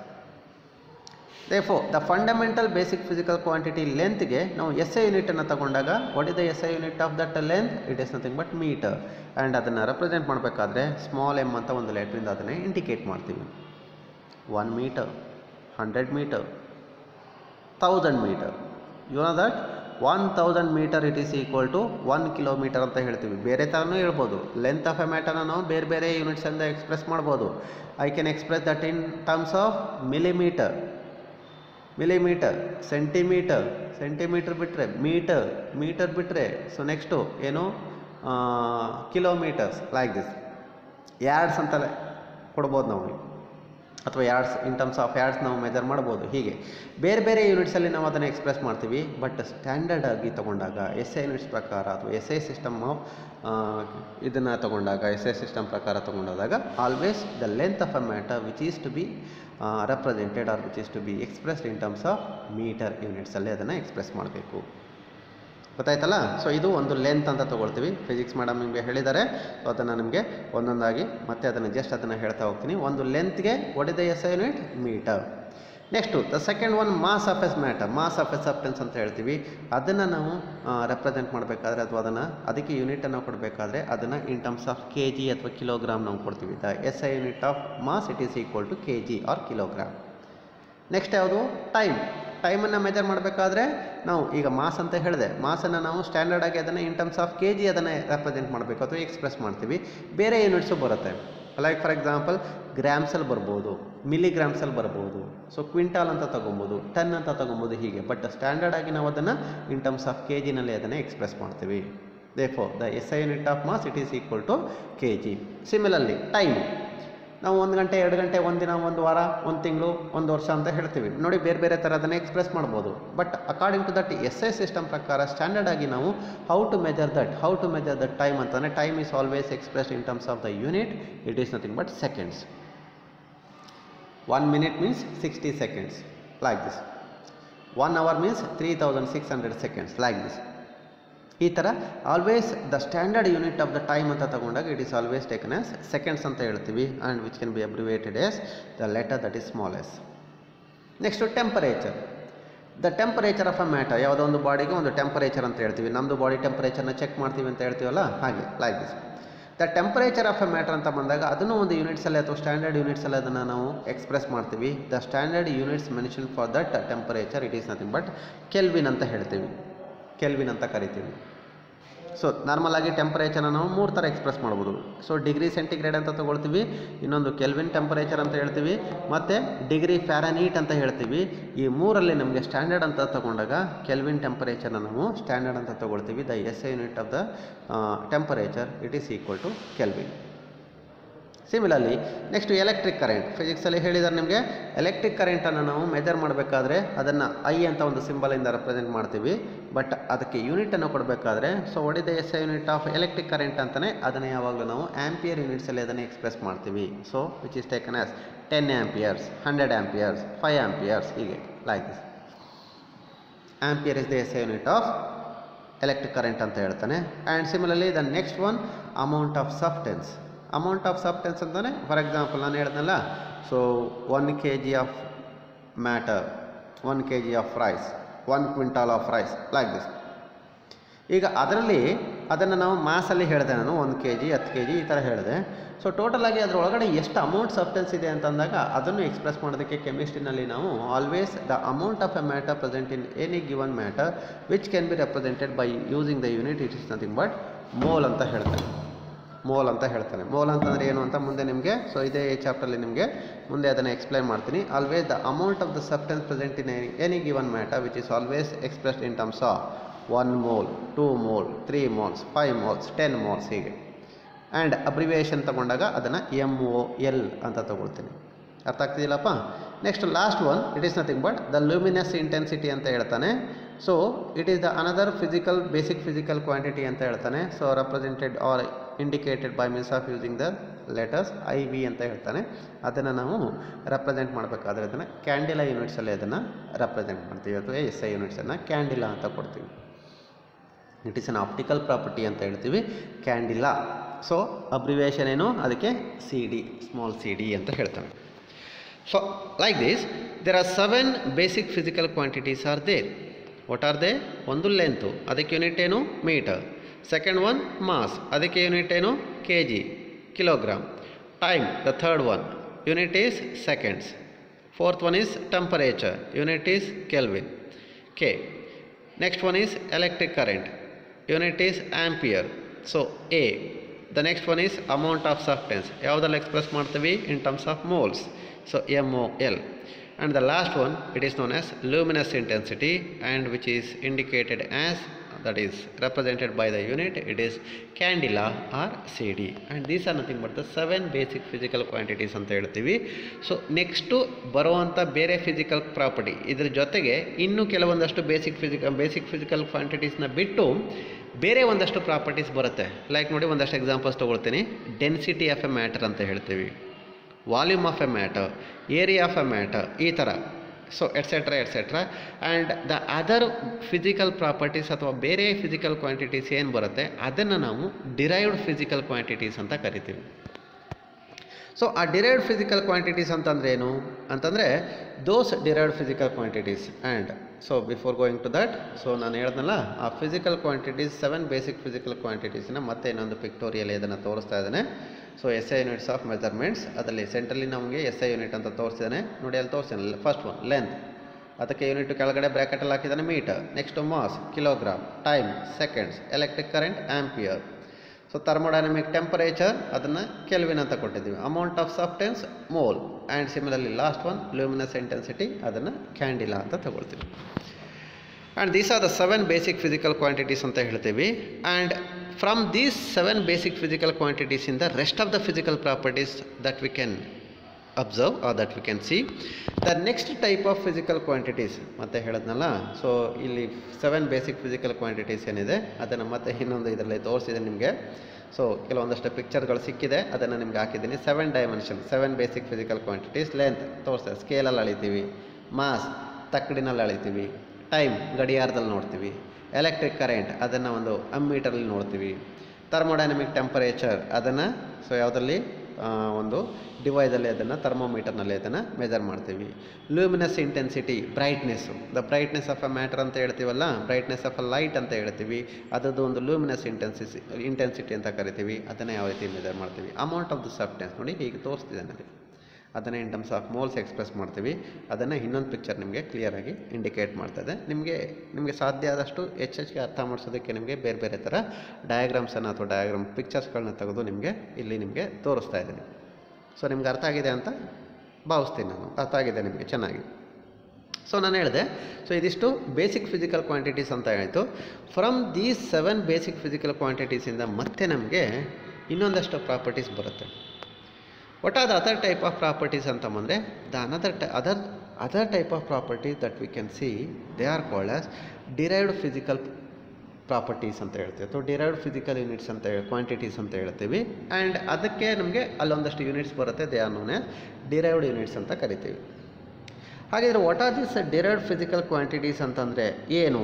therefore the fundamental basic physical quantity ಲೆಂತ್ಗೆ ನಾವು ಎಸ್ ಐ ಯೂನಿಟನ್ನು ತಗೊಂಡಾಗ what is the S I unit of that length it is nothing but metre and ಅದನ್ನು represent ಮಾಡಬೇಕಾದ್ರೆ small M ಅಂತ ಒಂದು ಲೆಟ್ರಿಂದ ಅದನ್ನೇ ಇಂಡಿಕೇಟ್ ಮಾಡ್ತೀವಿ one metre hundred metre thousand metre you know that one thousand metre it is equal to one kilometre ಅಂತ ಹೇಳ್ತೀವಿ ಬೇರೆ ಥರನೂ ಹೇಳ್ಬೋದು ಲೆಂತ್ ಆಫ್ ಎ ಮ್ಯಾಟರ್ನ ನಾವು ಬೇರೆ ಬೇರೆ ಯೂನಿಟ್ಸಿಂದ ಎಕ್ಸ್ಪ್ರೆಸ್ ಮಾಡ್ಬೋದು I can express that in terms of millimetre millimetre centimetre centimetre ಬಿಟ್ಟರೆ ಮೀಟರ್ ಮೀಟರ್ ಬಿಟ್ಟರೆ ಸೊ ನೆಕ್ಸ್ಟು ಏನು ಕಿಲೋಮೀಟರ್ಸ್ ಲೈಕ್ ದಿಸ್ ಯಾರ್ಡ್ಸ್ ಅಂತಲೇ ಕೊಡ್ಬೋದು ನಾವು ಅಥವಾ yards in terms of yards ನಾವು ಮೆಜರ್ ಮಾಡ್ಬೋದು ಹೀಗೆ ಬೇರೆ ಬೇರೆ ಯೂನಿಟ್ಸಲ್ಲಿ ನಾವು ಅದನ್ನು ಎಕ್ಸ್ಪ್ರೆಸ್ ಮಾಡ್ತೀವಿ ಬಟ್ ಸ್ಟ್ಯಾಂಡರ್ಡ್ ಆಗಿ ತಗೊಂಡಾಗ ಎಸ್ ಐ ಯೂನಿಟ್ಸ್ ಪ್ರಕಾರ ಅಥವಾ ಎಸ್ ಐ ಸಿಸ್ಟಮ್ ಆಫ್ ಇದನ್ನು ತಗೊಂಡಾಗ ಎಸ್ ಐ ಸಿಸ್ಟಮ್ ಪ್ರಕಾರ ತಗೊಂಡಾಗ always the length of a matter which is to be represented or which is to be expressed in terms of metre ಯೂನಿಟ್ಸಲ್ಲಿ ಅದನ್ನು express ಮಾಡಬೇಕು ಗೊತ್ತಾಯ್ತಲ್ಲ ಸೊ ಇದು ಒಂದು ಲೆಂತ್ ಅಂತ ತೊಗೊಳ್ತೀವಿ ಫಿಸಿಕ್ಸ್ ಮೇಡಮ್ ನಿಮಗೆ ಹೇಳಿದ್ದಾರೆ ಸೊ ಅದನ್ನು ನಿಮಗೆ ಒಂದೊಂದಾಗಿ ಮತ್ತೆ ಅದನ್ನು ಜಸ್ಟ್ ಅದನ್ನು ಹೇಳ್ತಾ ಹೋಗ್ತೀನಿ ಒಂದು ಲೆಂತ್ಗೆ ಒಡಿದ S unit metre next the second one mass of S matter mass of S substance ಅಂತ ಹೇಳ್ತೀವಿ ಅದನ್ನು ನಾವು ರೆಪ್ರೆಸೆಂಟ್ ಮಾಡಬೇಕಾದ್ರೆ ಅಥವಾ ಅದನ್ನು ಅದಕ್ಕೆ ಯೂನಿಟನ್ನು ಕೊಡಬೇಕಾದ್ರೆ ಅದನ್ನು in terms of K G ಅಥವಾ ಕಿಲೋಗ್ರಾಮ್ ನಾವು ಕೊಡ್ತೀವಿ the S I unit of mass it is equal to K G or kilogram next ಯಾವುದು ಟೈಮ್ ಟೈಮನ್ನು ಮೆಜರ್ ಮಾಡಬೇಕಾದ್ರೆ ನಾವು ಈಗ ಮಾಸ್ ಅಂತ ಹೇಳಿದೆ ಮಾಸನ್ನು ನಾವು ಸ್ಟ್ಯಾಂಡರ್ಡ್ ಆಗಿ ಅದನ್ನು in terms of K G ಅದನ್ನು ರೆಪ್ರೆಸೆಂಟ್ ಮಾಡಬೇಕು ಅಥವಾ ಎಕ್ಸ್ಪ್ರೆಸ್ ಮಾಡ್ತೀವಿ ಬೇರೆ ಯೂನಿಟ್ಸು ಬರುತ್ತೆ ಲೈಕ್ ಫಾರ್ ಎಕ್ಸಾಂಪಲ್ ಗ್ರಾಮ್ಸಲ್ಲಿ ಬರ್ಬೋದು ಮಿಲಿಗ್ರಾಮ್ಸಲ್ಲಿ ಬರ್ಬೋದು ಸೊ ಕ್ವಿಂಟಾಲ್ ಅಂತ ತೊಗೊಬೋದು ಟನ್ ಅಂತ ತೊಗೊಬೋದು ಹೀಗೆ ಬಟ್ ಸ್ಟ್ಯಾಂಡರ್ಡ್ ಆಗಿ ನಾವು ಅದನ್ನು ಇನ್ ಟರ್ಮ್ಸ್ ಆಫ್ ಕೆ ಜಿನಲ್ಲಿ ಅದನ್ನು ಎಕ್ಸ್ಪ್ರೆಸ್ ಮಾಡ್ತೀವಿ therefore the S I unit of mass it is equal to K G similarly time ನಾವು ಒಂದು ಗಂಟೆ ಎರಡು ಗಂಟೆ ಒಂದು ದಿನ ಒಂದು ವಾರ ಒಂದು ತಿಂಗಳು ಒಂದು ವರ್ಷ ಅಂತ ಹೇಳ್ತೀವಿ ನೋಡಿ ಬೇರೆ ಬೇರೆ ಥರ ಅದನ್ನು ಎಕ್ಸ್ಪ್ರೆಸ್ ಮಾಡ್ಬೋದು but according to that S I system ಪ್ರಕಾರ ಸ್ಟ್ಯಾಂಡರ್ಡ್ ಆಗಿ ನಾವು how to measure that how to measure that time ಅಂತಂದರೆ time is always express in terms of the unit it is nothing but seconds one minute means sixty seconds like this one hour means three thousand six hundred seconds like this ಈ ಥರ always the standard unit of the time ಅಂತ ತಗೊಂಡಾಗ it is always taken as seconds ಅಂತ ಹೇಳ್ತೀವಿ and which can be abbreviated S the letter that is small S next temperature the temperature of a matter ಯಾವುದೋ ಒಂದು ಬಾಡಿಗೆ ಒಂದು temperature ಅಂತ ಹೇಳ್ತೀವಿ ನಮ್ಮದು ಬಾಡಿ ಟೆಂಪರೇಚರ್ನ ಚೆಕ್ ಮಾಡ್ತೀವಿ ಅಂತ ಹೇಳ್ತೀವಲ್ಲ ಹಾಗೆ like this the temperature of a matter ಅಂತ ಬಂದಾಗ ಅದನ್ನು ಒಂದು ಯೂನಿಟ್ಸಲ್ಲಿ ಅಥವಾ ಸ್ಟ್ಯಾಂಡರ್ಡ್ ಯೂನಿಟ್ಸಲ್ಲಿ ಅದನ್ನು ನಾವು ಎಕ್ಸ್ಪ್ರೆಸ್ ಮಾಡ್ತೀವಿ the standard units mention for that temperature it is nothing but kelvin ಅಂತ ಹೇಳ್ತೀವಿ ಕೆಲ್ವಿನ್ ಅಂತ ಕರಿತೀವಿ ಸೊ ನಾರ್ಮಲ್ ಆಗಿ ಟೆಂಪರೇಚರ್ನ ನಾವು ಮೂರು ಥರ ಎಕ್ಸ್ಪ್ರೆಸ್ ಮಾಡ್ಬೋದು ಸೊ ಡಿಗ್ರಿ ಸೆಂಟಿಗ್ರೇಡ್ ಅಂತ ತೊಗೊಳ್ತೀವಿ ಇನ್ನೊಂದು ಕೆಲ್ವಿನ್ ಟೆಂಪರೇಚರ್ ಅಂತ ಹೇಳ್ತೀವಿ ಮತ್ತು ಡಿಗ್ರಿ ಫ್ಯಾರನೀಟ್ ಅಂತ ಹೇಳ್ತೀವಿ ಈ ಮೂರಲ್ಲಿ ನಮಗೆ ಸ್ಟ್ಯಾಂಡರ್ಡ್ ಅಂತ ತಗೊಂಡಾಗ ಕೆಲ್ವಿನ್ ಟೆಂಪರೇಚರ್ನ ನಾವು ಸ್ಟ್ಯಾಂಡರ್ಡ್ ಅಂತ ತೊಗೊಳ್ತೀವಿ the S unit of the temperature it is equal to kelvin similarly next electric current ಫಿಸಿಕ್ಸಲ್ಲಿ ಹೇಳಿದ್ದಾರೆ ನಿಮಗೆ ಎಲೆಕ್ಟ್ರಿಕ್ ಕರೆಂಟನ್ನು ನಾವು ಮೆಜರ್ ಮಾಡಬೇಕಾದ್ರೆ ಅದನ್ನು ಐ ಅಂತ ಒಂದು ಸಿಂಬಲಿಂದ ರೆಪ್ರೆಸೆಂಟ್ ಮಾಡ್ತೀವಿ ಬಟ್ ಅದಕ್ಕೆ ಯೂನಿಟನ್ನು ಕೊಡಬೇಕಾದ್ರೆ ಸೊ ಒಡಿದ S I unit of electric current ಅಂತಲೇ ಅದನ್ನು ಯಾವಾಗಲೂ ನಾವು ಆ್ಯಂಪಿಯರ್ ಯೂನಿಟ್ಸಲ್ಲಿ ಅದನ್ನು ಎಕ್ಸ್ಪ್ರೆಸ್ ಮಾಡ್ತೀವಿ so which is taken as ten amperes hundred amperes five amperes ಹೀಗೆ like this ampere is the S I unit of electric current ಅಂತ ಹೇಳ್ತಾನೆ and similarly the next one amount of substance amount of substance ಅಂತಾನೆ for example ನಾನು ಹೇಳ್ದಲ್ಲ so one K G of matter one K G of rice one quintal of rice like this ಈಗ ಅದರಲ್ಲಿ ಅದನ್ನು ನಾವು ಮಾಸಲ್ಲಿ ಹೇಳಿದೆ ನಾನು ಒಂದು ಕೆ ಜಿ ಹತ್ತು ಕೆ ಜಿ ಈ ಥರ ಹೇಳಿದೆ ಸೊ ಟೋಟಲಾಗಿ ಅದರೊಳಗಡೆ ಎಷ್ಟು ಅಮೌಂಟ್ ಸಬ್ಸ್ಟೆನ್ಸ್ ಇದೆ ಅಂತಂದಾಗ ಅದನ್ನು ಎಕ್ಸ್ಪ್ರೆಸ್ ಮಾಡೋದಕ್ಕೆ ಕೆಮಿಸ್ಟ್ರಿನಲ್ಲಿ ನಾವು always the amount of a matter present in any given matter which can be represented by using the unit it is nothing but mole ಅಂತ ಹೇಳ್ತಾನೆ ಮೋಲ್ ಅಂತ ಹೇಳ್ತಾನೆ ಮೋಲ್ ಅಂತಂದರೆ ಏನು ಅಂತ ಮುಂದೆ ನಿಮಗೆ ಸೊ ಇದೇ ಚಾಪ್ಟರ್ಲಿ ನಿಮಗೆ ಮುಂದೆ ಅದನ್ನು ಎಕ್ಸ್ಪ್ಲೈನ್ ಮಾಡ್ತೀನಿ always the amount of the substance present in any given matter which is always expressed in terms of one mole two mole three moles five moles ten moles ಹೀಗೆ ಆ್ಯಂಡ್ ಅಬ್ರಿವಿಯೇಷನ್ ತಗೊಂಡಾಗ ಅದನ್ನು M O L ಅಂತ ತಗೊಳ್ತೀನಿ ಅರ್ಥ ಆಗ್ತಿದಿಲ್ಲಪ್ಪ next last one it is nothing but the luminous intensity ಅಂತ ಹೇಳ್ತಾನೆ so it is the another physical basic physical quantity ಅಂತ ಹೇಳ್ತಾನೆ so represented R indicated by means of using the letters I V ಅಂತ ಹೇಳ್ತಾನೆ ಅದನ್ನು ನಾವು represent ಮಾಡಬೇಕಾದ್ರೆ ಅದನ್ನು ಕ್ಯಾಂಡಿಲಾ ಯೂನಿಟ್ಸಲ್ಲಿ ಅದನ್ನು ರೆಪ್ರೆಸೆಂಟ್ ಮಾಡ್ತೀವಿ ಅಥವಾ ಎಸ್ ಐ ಯೂನಿಟ್ಸನ್ನು ಕ್ಯಾಂಡಿಲಾ ಅಂತ ಕೊಡ್ತೀವಿ it is an optical property ಅಂತ ಹೇಳ್ತೀವಿ ಕ್ಯಾಂಡಿಲಾ ಸೊ ಅಬ್ರಿವೇಷನ್ ಏನು ಅದಕ್ಕೆ C D small C D ಅಂತ ಹೇಳ್ತಾನೆ so like this there are seven basic physical quantities are there what are they ಒಂದು ಲೆಂತು ಅದಕ್ಕೆ ಯೂನಿಟ್ ಏನು ಮೀಟರ್ ಸೆಕೆಂಡ್ ಒನ್ ಮಾಸ್ ಅದಕ್ಕೆ ಯೂನಿಟ್ ಏನು K G kilogram time the third one unit is seconds fourth one is temperature unit is kelvin K next one is electric current unit is ampere so A the next one is amount of substance ಯಾವುದ್ರಲ್ಲಿ express ಮಾಡ್ತೀವಿ in terms of moles so M O L and the last one it is known as luminous intensity and which is indicated as that is represented by the unit it is candela or cd and these are nothing but the seven basic physical quantities ಅಂತ ಹೇಳ್ತೀವಿ so next ಬರುವಂಥ ಬೇರೆ physical property ಇದ್ರ ಜೊತೆಗೆ ಇನ್ನೂ ಕೆಲವೊಂದಷ್ಟು basic physical basic physical ಕ್ವಾಂಟಿಟೀಸ್ನ ಬಿಟ್ಟು ಬೇರೆ ಒಂದಷ್ಟು ಪ್ರಾಪರ್ಟೀಸ್ ಬರುತ್ತೆ ಲೈಕ್ ನೋಡಿ ಒಂದಷ್ಟು ಎಕ್ಸಾಂಪಲ್ಸ್ ತೊಗೊಳ್ತೀನಿ ಡೆನ್ಸಿಟಿ ಆಫ್ ಎ ಮ್ಯಾಟರ್ ಅಂತ ಹೇಳ್ತೀವಿ volume of a matter area of a matter ಈ ಥರ so etcetera etcetera and the other physical properties ಅಥವಾ ಬೇರೆ ಫಿಸಿಕಲ್ ಕ್ವಾಂಟಿಟೀಸ್ ಏನು ಬರುತ್ತೆ ಅದನ್ನು ನಾವು ಡಿರೈವ್ಡ್ ಫಿಸಿಕಲ್ ಕ್ವಾಂಟಿಟೀಸ್ ಅಂತ ಕರಿತೀವಿ ಸೊ ಆ ಡಿರೈವ್ಡ್ ಫಿಸಿಕಲ್ ಕ್ವಾಂಟಿಟೀಸ್ ಅಂತಂದ್ರೆ ಏನು ಅಂತಂದರೆ those derived physical quantities and so before going to that so ನಾನು ಹೇಳ್ದನಲ್ಲ ಆ physical quantities seven basic physical ಕ್ವಾಂಟಿಟೀಸ್ನ ಮತ್ತೆ ಇನ್ನೊಂದು ಪಿಕ್ಟೋರಿಯಲ್ ಇದನ್ನು ತೋರಿಸ್ತಾ ಇದ್ದಾನೆ so S I units of measurements ಅದರಲ್ಲಿ ಸೆಂಟ್ರಲ್ಲಿ ನಮಗೆ ಎಸ್ ಐ ಯೂನಿಟ್ ಅಂತ ತೋರಿಸಿದ್ದಾನೆ ನೋಡಿ ಅಲ್ಲಿ ತೋರಿಸ್ತಾನೆ ಫಸ್ಟ್ ಒನ್ ಲೆಂತ್ ಅದಕ್ಕೆ ಯೂನಿಟ್ ಕೆಳಗಡೆ ಬ್ರ್ಯಾಕೆಟಲ್ಲಿ ಹಾಕಿದ್ದಾನೆ metre next mass kilogram time seconds electric current ampere so thermodynamic temperature ಅದನ್ನು ಕೆಲ್ವಿನ್ ಅಂತ ಕೊಟ್ಟಿದ್ದೀವಿ amount of substance mole and similarly last one luminous intensity ಅದನ್ನು ಕ್ಯಾಂಡಿಲಾ ಅಂತ ತಗೊಳ್ತೀವಿ and these are the seven basic physical quantities ಅಂತ ಹೇಳ್ತೀವಿ and from these seven basic physical quantities in the rest of the physical properties that we can observe R that we can see the next type of physical quantities ಮತ್ತೆ ಹೇಳಿದ್ನಲ್ಲ so ಇಲ್ಲಿ seven basic physical quantities ಏನಿದೆ ಅದನ್ನು ಮತ್ತೆ ಇನ್ನೊಂದು ಇದರಲ್ಲಿ ತೋರಿಸಿದೆ ನಿಮಗೆ ಸೊ ಕೆಲವೊಂದಷ್ಟು ಪಿಕ್ಚರ್ಗಳು ಸಿಕ್ಕಿದೆ ಅದನ್ನು ನಿಮ್ಗೆ ಹಾಕಿದ್ದೀನಿ seven dimension seven basic physical quantities length ತೋರಿಸ್ತೇವೆ ಸ್ಕೇಲಲ್ಲಿ ಅಳಿತೀವಿ ಮಾಸ್ ತಕ್ಕಡಿನಲ್ಲಿ ಅಳಿತೀವಿ ಟೈಮ್ ಗಡಿಯಾರದಲ್ಲಿ ನೋಡ್ತೀವಿ ಎಲೆಕ್ಟ್ರಿಕ್ ಕರೆಂಟ್ ಅದನ್ನು ಒಂದು ಅಮ್ಮೀಟರಲ್ಲಿ ನೋಡ್ತೀವಿ ಥರ್ಮೋಡೈನಮಿಕ್ ಟೆಂಪರೇಚರ್ ಅದನ್ನು ಸೊ ಯಾವುದರಲ್ಲಿ ಆ, ಒಂದು ಡಿವೈಸಲ್ಲಿ ಅದನ್ನು ಥರ್ಮೋಮೀಟರ್ನಲ್ಲಿ ಅದನ್ನು ಮೆಜರ್ ಮಾಡ್ತೀವಿ luminous intensity brightness the brightness of a matter ಅಂತ ಹೇಳ್ತೀವಲ್ಲ ಬ್ರೈಟ್ನೆಸ್ ಆಫ್ ಅ ಲೈಟ್ ಅಂತ ಹೇಳ್ತೀವಿ ಅದರದ್ದು ಒಂದು ಲೂಮಿನಸ್ ಇಂಟೆನ್ಸಿಸಿ ಇಂಟೆನ್ಸಿಟಿ ಅಂತ ಕರಿತೀವಿ ಅದನ್ನು ಯಾವ ರೀತಿ ಮೆಜರ್ ಮಾಡ್ತೀವಿ ಅಮೌಂಟ್ ಆಫ್ ದ ಸಬ್ಟೆನ್ಸ್ ನೋಡಿ ಹೀಗೆ ತೋರಿಸ್ತಿದ್ದಾನೆ ಅಲ್ಲಿ ಅದನ್ನು in terms of moles express ಮಾಡ್ತೀವಿ ಅದನ್ನು ಇನ್ನೊಂದು ಪಿಕ್ಚರ್ ನಿಮಗೆ ಕ್ಲಿಯರಾಗಿ ಇಂಡಿಕೇಟ್ ಮಾಡ್ತದೆ ನಿಮಗೆ ನಿಮಗೆ ಸಾಧ್ಯ ಆದಷ್ಟು ಹೆಚ್ಚೆಚ್ಚಿಗೆ ಅರ್ಥ ಮಾಡಿಸೋದಕ್ಕೆ ನಿಮಗೆ ಬೇರೆ ಬೇರೆ ಥರ ಡಯಾಗ್ರಾಮ್ಸನ್ನು ಅಥವಾ ಡಯಾಗ್ರಾಮ್ ಪಿಕ್ಚರ್ಸ್ಗಳನ್ನ ತೆಗೆದು ನಿಮಗೆ ಇಲ್ಲಿ ನಿಮಗೆ ತೋರಿಸ್ತಾ ಇದ್ದೀನಿ ಸೊ ನಿಮ್ಗೆ ಅರ್ಥ ಆಗಿದೆ ಅಂತ ಭಾವಿಸ್ತೀನಿ ನಾನು ಅರ್ಥ ಆಗಿದೆ ನಿಮಗೆ ಚೆನ್ನಾಗಿ ಸೊ ನಾನು ಹೇಳಿದೆ ಸೊ ಇದಿಷ್ಟು ಬೇಸಿಕ್ ಫಿಸಿಕಲ್ ಕ್ವಾಂಟಿಟೀಸ್ ಅಂತ ಆಯಿತು from these seven basic physical ಕ್ವಾಂಟಿಟೀಸಿಂದ ಮತ್ತೆ ನಮಗೆ ಇನ್ನೊಂದಷ್ಟು ಪ್ರಾಪರ್ಟೀಸ್ ಬರುತ್ತೆ what are the other type of properties ಅಂತ ಬಂದರೆ ದ ಅನದರ್ ಟೈ other other type of properties that we can see they are called as derived physical properties ಅಂತ ಹೇಳ್ತೀವಿ ಅಥವಾ ಡಿರೈವ್ಡ್ ಫಿಸಿಕಲ್ ಯೂನಿಟ್ಸ್ ಅಂತ ಹೇಳಿ ಕ್ವಾಂಟಿಟೀಸ್ ಅಂತ ಹೇಳ್ತೀವಿ ಆ್ಯಂಡ್ ಅದಕ್ಕೆ ನಮಗೆ ಅಲ್ಲೊಂದಷ್ಟು ಯೂನಿಟ್ಸ್ ಬರುತ್ತೆ they are known as derived units ಅಂತ ಕರಿತೀವಿ ಹಾಗಿದ್ರೆ what are this derived physical quantities ಅಂತಂದರೆ ಏನು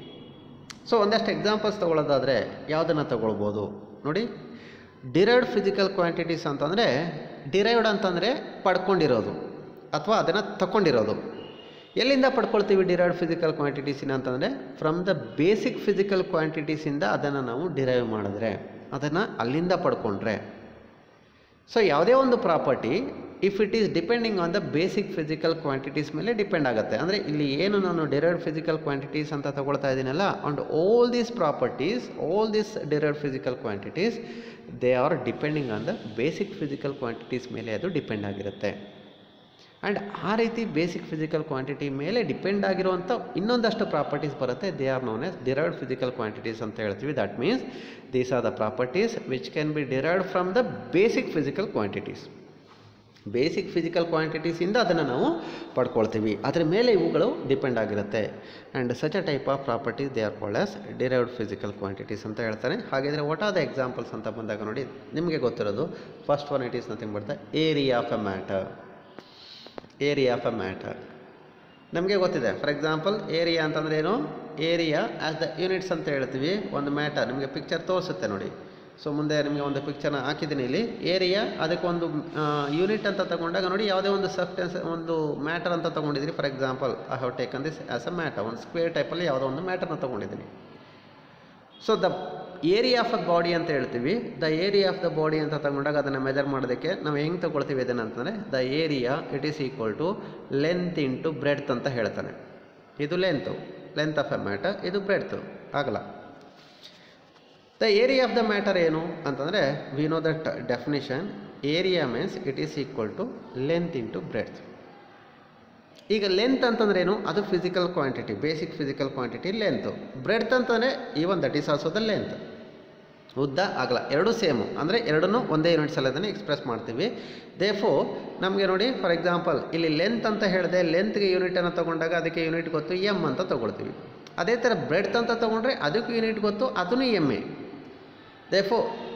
ಸೊ ಒಂದಷ್ಟು ಎಕ್ಸಾಂಪಲ್ಸ್ ತೊಗೊಳ್ಳೋದಾದರೆ ಯಾವುದನ್ನು ತಗೊಳ್ಬೋದು ನೋಡಿ ಡಿರೈವ್ಡ್ ಫಿಸಿಕಲ್ ಕ್ವಾಂಟಿಟೀಸ್ ಅಂತಂದರೆ ಡಿರೈವ್ಡ್ ಅಂತಂದರೆ ಪಡ್ಕೊಂಡಿರೋದು ಅಥವಾ ಅದನ್ನು ತಗೊಂಡಿರೋದು ಎಲ್ಲಿಂದ ಪಡ್ಕೊಳ್ತೀವಿ ಡಿರೈವ್ಡ್ ಫಿಸಿಕಲ್ ಕ್ವಾಂಟಿಟೀಸಿನ ಅಂತಂದರೆ ಫ್ರಮ್ ದ ಬೇಸಿಕ್ ಫಿಸಿಕಲ್ ಕ್ವಾಂಟಿಟೀಸಿಂದ ಅದನ್ನು ನಾವು ಡಿರೈವ್ ಮಾಡಿದ್ರೆ ಅದನ್ನು ಅಲ್ಲಿಂದ ಪಡ್ಕೊಂಡ್ರೆ ಸೊ ಯಾವುದೇ ಒಂದು property if it is depending on the basic physical quantities ಮೇಲೆ ಡಿಪೆಂಡ್ ಆಗುತ್ತೆ ಅಂದರೆ ಇಲ್ಲಿ ಏನು ನಾನು ಡಿರೈವ್ಡ್ ಫಿಸಿಕಲ್ ಕ್ವಾಂಟಿಟೀಸ್ ಅಂತ ತಗೊಳ್ತಾ ಇದ್ದೀನಲ್ಲ and all these properties all these derived physical quantities they are depending on the basic physical quantities ಮೇಲೆ ಅದು ಡಿಪೆಂಡ್ ಆಗಿರುತ್ತೆ ಆ್ಯಂಡ್ ಆ ರೀತಿ ಬೇಸಿಕ್ ಫಿಸಿಕಲ್ ಕ್ವಾಂಟಿಟಿ ಮೇಲೆ ಡಿಪೆಂಡ್ ಆಗಿರುವಂಥ ಇನ್ನೊಂದಷ್ಟು ಪ್ರಾಪರ್ಟೀಸ್ ಬರುತ್ತೆ they are known as derived physical quantities ಅಂತ ಹೇಳ್ತೀವಿ that means these are the properties which can be derived from the basic physical quantities basic physical ಕ್ವಾಂಟಿಟೀಸಿಂದ ಅದನ್ನು ನಾವು ಪಡ್ಕೊಳ್ತೀವಿ ಅದರ ಮೇಲೆ ಇವುಗಳು ಡಿಪೆಂಡ್ ಆಗಿರುತ್ತೆ and such a type of properties they are called as derived physical quantities ಅಂತ ಹೇಳ್ತಾನೆ ಹಾಗಿದ್ರೆ ವಾಟ್ ಆರ್ ದ ಎಕ್ಸಾಂಪಲ್ಸ್ ಅಂತ ಬಂದಾಗ ನೋಡಿ ನಿಮಗೆ ಗೊತ್ತಿರೋದು first one it is nothing but the area of a matter area of a matter ನಮಗೆ ಗೊತ್ತಿದೆ ಫಾರ್ ಎಕ್ಸಾಂಪಲ್ ಏರಿಯಾ ಅಂತಂದ್ರೆ ಏನು ಏರಿಯಾ ಆ್ಯಸ್ ದ ಯೂನಿಟ್ಸ್ ಅಂತ ಹೇಳ್ತೀವಿ ಒಂದು ಮ್ಯಾಟರ್ ನಿಮಗೆ ಪಿಕ್ಚರ್ ತೋರಿಸುತ್ತೆ ನೋಡಿ ಸೊ ಮುಂದೆ ನಿಮಗೆ ಒಂದು ಪಿಕ್ಚರ್ನ ಹಾಕಿದ್ದೀನಿ ಇಲ್ಲಿ ಏರಿಯಾ ಅದಕ್ಕೊಂದು ಯೂನಿಟ್ ಅಂತ ತಗೊಂಡಾಗ ನೋಡಿ ಯಾವುದೇ ಒಂದು ಸಬ್ಸ್ಟೆನ್ಸ್ ಒಂದು ಮ್ಯಾಟರ್ ಅಂತ ತೊಗೊಂಡಿದ್ದೀನಿ for example I have taken this as a matter ಒಂದು ಸ್ಕ್ವೇರ್ ಟೈಪಲ್ಲಿ ಯಾವುದೋ ಒಂದು ಮ್ಯಾಟರ್ನ ತೊಗೊಂಡಿದ್ದೀನಿ so the area of a body ಅಂತ ಹೇಳ್ತೀವಿ the area of the body ಅಂತ ತಗೊಂಡಾಗ ಅದನ್ನು ಮೆಜರ್ ಮಾಡೋದಕ್ಕೆ ನಾವು ಹೆಂಗೆ ತಗೊಳ್ತೀವಿ ಇದನ್ನು ಅಂತಂದರೆ the area it is equal to length into breadth ಅಂತ ಹೇಳ್ತಾನೆ ಇದು length length of a matter ಇದು ಬ್ರೆಡ್ತು ಆಗಲ್ಲ the area of the matter ಏನು ಅಂತಂದರೆ we know that definition area means it is equal to length into breadth ಈಗ length ಅಂತಂದ್ರೆ ಏನು ಅದು physical quantity basic physical quantity length breadth ಅಂತಂದರೆ even that is also the length ಉದ್ದ ಆಗಲ ಎರಡೂ ಸೇಮು ಅಂದರೆ ಎರಡನ್ನೂ ಒಂದೇ ಯೂನಿಟ್ಸ್ ಅದನ್ನು ಎಕ್ಸ್ಪ್ರೆಸ್ ಮಾಡ್ತೀವಿ ದೇಫೋ ನಮಗೆ ನೋಡಿ ಫಾರ್ ಎಕ್ಸಾಂಪಲ್ ಇಲ್ಲಿ ಲೆಂತ್ ಅಂತ ಹೇಳಿದೆ ಲೆಂತ್ಗೆ ಯೂನಿಟನ್ನು ತೊಗೊಂಡಾಗ ಅದಕ್ಕೆ ಯೂನಿಟ್ ಗೊತ್ತು ಎಮ್ ಅಂತ ತೊಗೊಳ್ತೀವಿ ಅದೇ ಥರ ಬ್ರೆಡ್ತ್ ಅಂತ ತೊಗೊಂಡ್ರೆ ಅದಕ್ಕೂ ಯೂನಿಟ್ ಗೊತ್ತು ಅದನ್ನು M A therefore